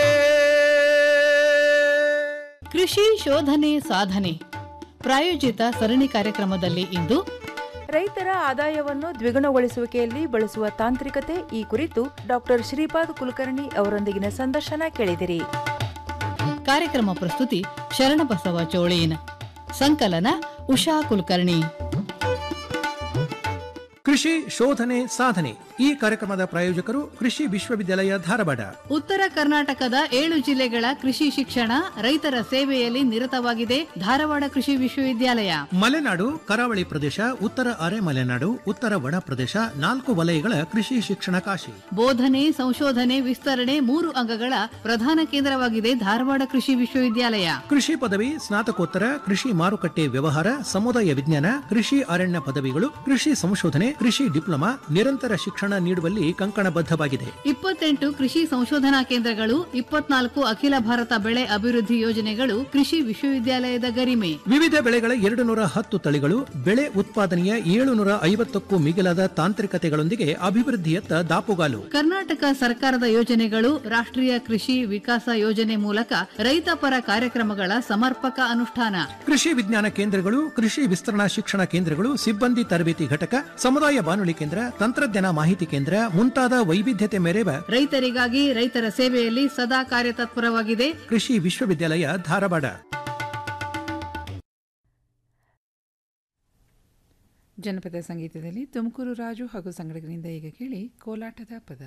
ಕೃಷಿ ಶೋಧನೆ ಸಾಧನೆ ಪ್ರಾಯೋಜಿತ ಸರಣಿ ಕಾರ್ಯಕ್ರಮದಲ್ಲಿ ಇಂದು ರೈತರ ಆದಾಯವನ್ನು ದ್ವಿಗುಣಗೊಳಿಸುವಿಕೆಯಲ್ಲಿ ಬಳಸುವ ತಾಂತ್ರಿಕತೆ ಈ ಕುರಿತು ಡಾಕ್ಟರ್ ಶ್ರೀಪಾದ್ ಕುಲಕರ್ಣಿ ಅವರೊಂದಿಗಿನ ಸಂದರ್ಶನ ಕೇಳಿದಿರಿ ಕಾರ್ಯಕ್ರಮ ಪ್ರಸ್ತುತಿ ಶರಣಬಸವ ಚೋಳೇನ್ ಸಂಕಲನ ಉಷಾ ಕುಲಕರ್ಣಿ ಕೃಷಿ ಶೋಧನೆ ಸಾಧನೆ ಈ ಕಾರ್ಯಕ್ರಮದ ಪ್ರಾಯೋಜಕರು ಕೃಷಿ ವಿಶ್ವವಿದ್ಯಾಲಯ ಧಾರವಾಡ ಉತ್ತರ ಕರ್ನಾಟಕದ ಏಳು ಜಿಲ್ಲೆಗಳ ಕೃಷಿ ಶಿಕ್ಷಣ ರೈತರ ಸೇವೆಯಲ್ಲಿ ನಿರತವಾಗಿದೆ ಧಾರವಾಡ ಕೃಷಿ ವಿಶ್ವವಿದ್ಯಾಲಯ ಮಲೆನಾಡು ಕರಾವಳಿ ಪ್ರದೇಶ ಉತ್ತರ ಅರೆ ಮಲೆನಾಡು ಉತ್ತರ ಒಣ ಪ್ರದೇಶ ನಾಲ್ಕು ವಲಯಗಳ ಕೃಷಿ ಶಿಕ್ಷಣ ಕಾಶಿ ಬೋಧನೆ ಸಂಶೋಧನೆ ವಿಸ್ತರಣೆ ಮೂರು ಅಂಗಗಳ ಪ್ರಧಾನ ಕೇಂದ್ರವಾಗಿದೆ ಧಾರವಾಡ ಕೃಷಿ ವಿಶ್ವವಿದ್ಯಾಲಯ ಕೃಷಿ ಪದವಿ ಸ್ನಾತಕೋತ್ತರ ಕೃಷಿ ಮಾರುಕಟ್ಟೆ ವ್ಯವಹಾರ ಸಮುದಾಯ ವಿಜ್ಞಾನ ಕೃಷಿ ಅರಣ್ಯ ಪದವಿಗಳು ಕೃಷಿ ಸಂಶೋಧನೆ ಕೃಷಿ ಡಿಪ್ಲೊಮಾ ನಿರಂತರ ಶಿಕ್ಷಣ ನೀಡುವಲ್ಲಿ ಕಂಕಣಬದ್ಧವಾಗಿದೆ ಇಪ್ಪತ್ತೆಂಟು ಕೃಷಿ ಸಂಶೋಧನಾ ಕೇಂದ್ರಗಳು ಇಪ್ಪತ್ನಾಲ್ಕು ಅಖಿಲ ಭಾರತ ಬೆಳೆ ಅಭಿವೃದ್ಧಿ ಯೋಜನೆಗಳು ಕೃಷಿ ವಿಶ್ವವಿದ್ಯಾಲಯದ ಗರಿಮೆ ವಿವಿಧ ಬೆಳೆಗಳ ಎರಡು ನೂರ ಹತ್ತು ತಳಿಗಳು ಬೆಳೆ ಉತ್ಪಾದನೆಯ ಏಳುನೂರ ಐವತ್ತಕ್ಕೂ ಮಿಗಿಲಾದ ತಾಂತ್ರಿಕತೆಗಳೊಂದಿಗೆ ಅಭಿವೃದ್ಧಿಯತ್ತ ದಾಪುಗಾಲು ಕರ್ನಾಟಕ ಸರ್ಕಾರದ ಯೋಜನೆಗಳು ರಾಷ್ಟ್ರೀಯ ಕೃಷಿ ವಿಕಾಸ ಯೋಜನೆ ಮೂಲಕ ರೈತಪರ ಕಾರ್ಯಕ್ರಮಗಳ ಸಮರ್ಪಕ ಅನುಷ್ಠಾನ ಕೃಷಿ ವಿಜ್ಞಾನ ಕೇಂದ್ರಗಳು ಕೃಷಿ ವಿಸ್ತರಣಾ ಶಿಕ್ಷಣ ಕೇಂದ್ರಗಳು ಸಿಬ್ಬಂದಿ ತರಬೇತಿ ಘಟಕ ಸಮುದಾಯ ಬಾನುಲಿ ಕೇಂದ್ರ ತಂತ್ರಜ್ಞಾನ ಮಾಹಿತಿ ಕೇಂದ್ರ ಮುಂತಾದ ವೈವಿಧ್ಯತೆ ಮೆರೆವ ರೈತರಿಗಾಗಿ ರೈತರ ಸೇವೆಯಲ್ಲಿ ಸದಾ ಕಾರ್ಯತತ್ಪರವಾಗಿದೆ ಕೃಷಿ ವಿಶ್ವವಿದ್ಯಾಲಯ ಧಾರವಾಡ ಜನಪದ ಸಂಗೀತದಲ್ಲಿ ತುಮಕೂರು ರಾಜು ಹಾಗೂ ಸಂಗಡಿಗರಿಂದ ಈಗ ಕೇಳಿ ಕೋಲಾಟದ ಪದ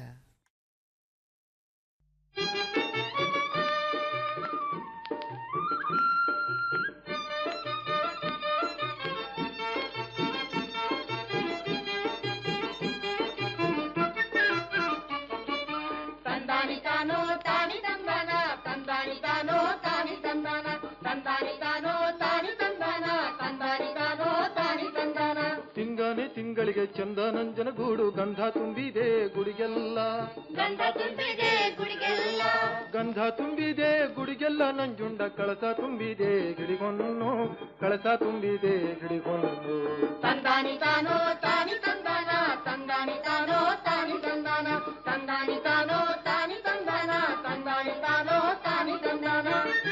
ತಂದಾನಿ ತಾನೋ ತಾನಿ ತಂದಾನ ತಂದಾನಿ ತಾನೋ ತಾನಿ ತಂದಾನ ತಂದಾನಿ ತಾನೋ ತಾನಿ ತಂದಾನ ತಂದಾನಿ ತಾನೋ ತಾನಿ ತಂದಾನ ತಿಂಗಾನೆ ತಿಂಗಳಿಗೆ ಚಂದ ನಂಜನ ಗೂಡು ಗಂಧ ತುಂಬಿದೆ ಗುಡಿಗೆಲ್ಲ ಗಂಧ ತುಂಬಿದೆ ಗುಡಿಗೆಲ್ಲ ಗಂಧ ತುಂಬಿದೆ ಗುಡಿಗೆಲ್ಲ ನಂಜುಂಡ ಕಳಸ ತುಂಬಿದೆ ಗಿಡಿಗೊನ್ನು ಕಳಸ ತುಂಬಿದೆ ಗಿಡಿಗೊನ್ನು ತಂದಾನಿ ತಾನೋ ತಾನಿ ತಂದಾನ ತಂದಾನಿ ತಾನೋ ತಾನಿ ತಂದಾನ ತಂದಾನಿ ತಾನೋ ತಾನಿ ತಂದಾನ ತಂದಾನಿ ತಾನೋ ತಾನಿ ತಂದಾನ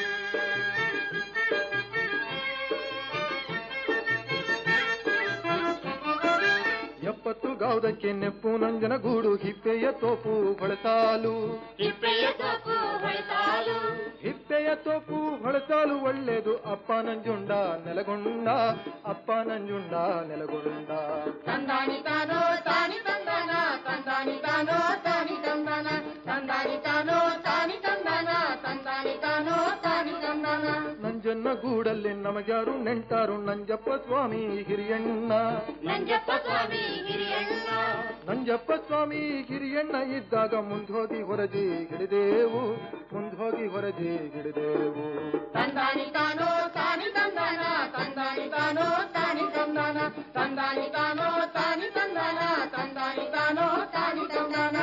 ಎಪ್ಪತ್ತು ಗಾವದಕ್ಕೆ ನೆಪ್ಪು ನಂಜನ ಗೂಡು ಹಿಪ್ಪೆಯ ತೋಪು ಹೊಳಸಾಲು ಹಿಪ್ಪೆಯ ತೋಪು ಹೊಳಸಾಲು ಹಿಪ್ಪೆಯ ತೋಪು ಹೊಳಸಾಲು ಒಳ್ಳೆದು ಅಪ್ಪ ನಂಜುಂಡ ನೆಲಗೊಂಡ ಅಪ್ಪ ನಂಜುಂಡ ನೆಲಗೊಂಡ ತಂದಾನಿ ತಾನೋ ತಾನಿ ತಂದಾನ ತಂದಾನಿ ತಾನೋ ತಾನಿ ತಂದಾನ ತಂದಾನಿ ತಾನೋ ತಾನಿ ತಂದಾನ ತಂದಾನಿ ತಾನೋ ತಾನಿ ತಂದಾನ ನಂಜನ ನಂಜನ್ನಗೂಡಲ್ಲಿ ನಮಗ್ಯಾರು ನೆಂಟಾರು ನಂಜಪ್ಪ ಸ್ವಾಮಿ ಹಿರಿಯಣ್ಣ ನಂಜಪ್ಪ ಸ್ವಾಮಿ ಹಿರಿಯಣ್ಣ ನಂಜಪ್ಪ ಸ್ವಾಮಿ ಹಿರಿಯಣ್ಣ ಇದ್ದಾಗ ಮುಂದೋಗಿ ಹೊರಜಿ ಹಿಡಿದೆವು ಮುಂದೋಗಿ ಹೊರಜಿ ಹಿಡಿದೆವು ತಂದಾನಿ ತಾನೋ ತಾನಿ ತಂದಾನ ತಂದಾನಿ ತಾನೋ ತಾನಿ ತಂದಾನ ತಂದಾನಿ ತಾನೋ ತಾನಿ ತಂದಾನ ತಂದಾನಿ ತಾನೋ ತಾನಿ ತಂದಾನ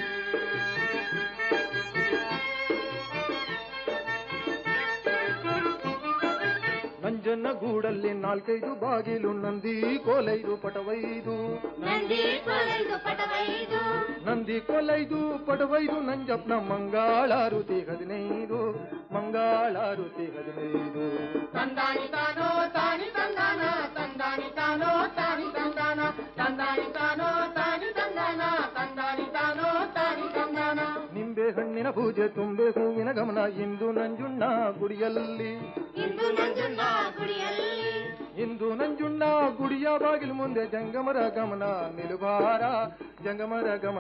ನಂಜನ್ನಗೂಡಲ್ಲಿ ನಾಲ್ಕೈದು ಬಾಗಿಲು ನಂದಿ ಕೋಲೈದು ಪಟವೈದು ನಂದಿ ಕೊಲೈದು ಪಟವೈದು ನಂದಿ ಕೊಲೈದು ಪಟವೈದು ನಂಜಪ್ಪನ ಮಂಗಳಾರುತಿ ಹದಿನೈದು ಮಂಗಳಾರುತಿ ಹದಿನೈದು ತಂದಾನಿ ತಾನೋ ತಾನಿ ತಂದಾನ ತಂದಾನಿ ತಾನೋ ತಾನಿ ತಂದಾನ ತಂದಾನಿ ತಾನೋ ತಾನಿ ತಂದಾನ ತಂದಾನಿ ತಾನೋ ತಾನಿ ತಂದಾನ ನಿಂಬೆ ಹಣ್ಣಿನ ಪೂಜೆ ತುಂಬೆ ಹೂವಿನ ಗಮನ ಇಂದು ನಂಜುಣ್ಣ ಗುಡಿಯಲ್ಲಿ ಇಂದು ನಂಜುಂಡ ಗುಡಿಯಲ್ಲಿ ಇಂದು ನಂಜುಣ್ಣ ಗುಡಿಯ ಬಾಗಿಲು ಮುಂದೆ ಜಂಗಮರ ಗಮನ ನಿಲುಬಾರ ಜಂಗಮರ ಗಮನ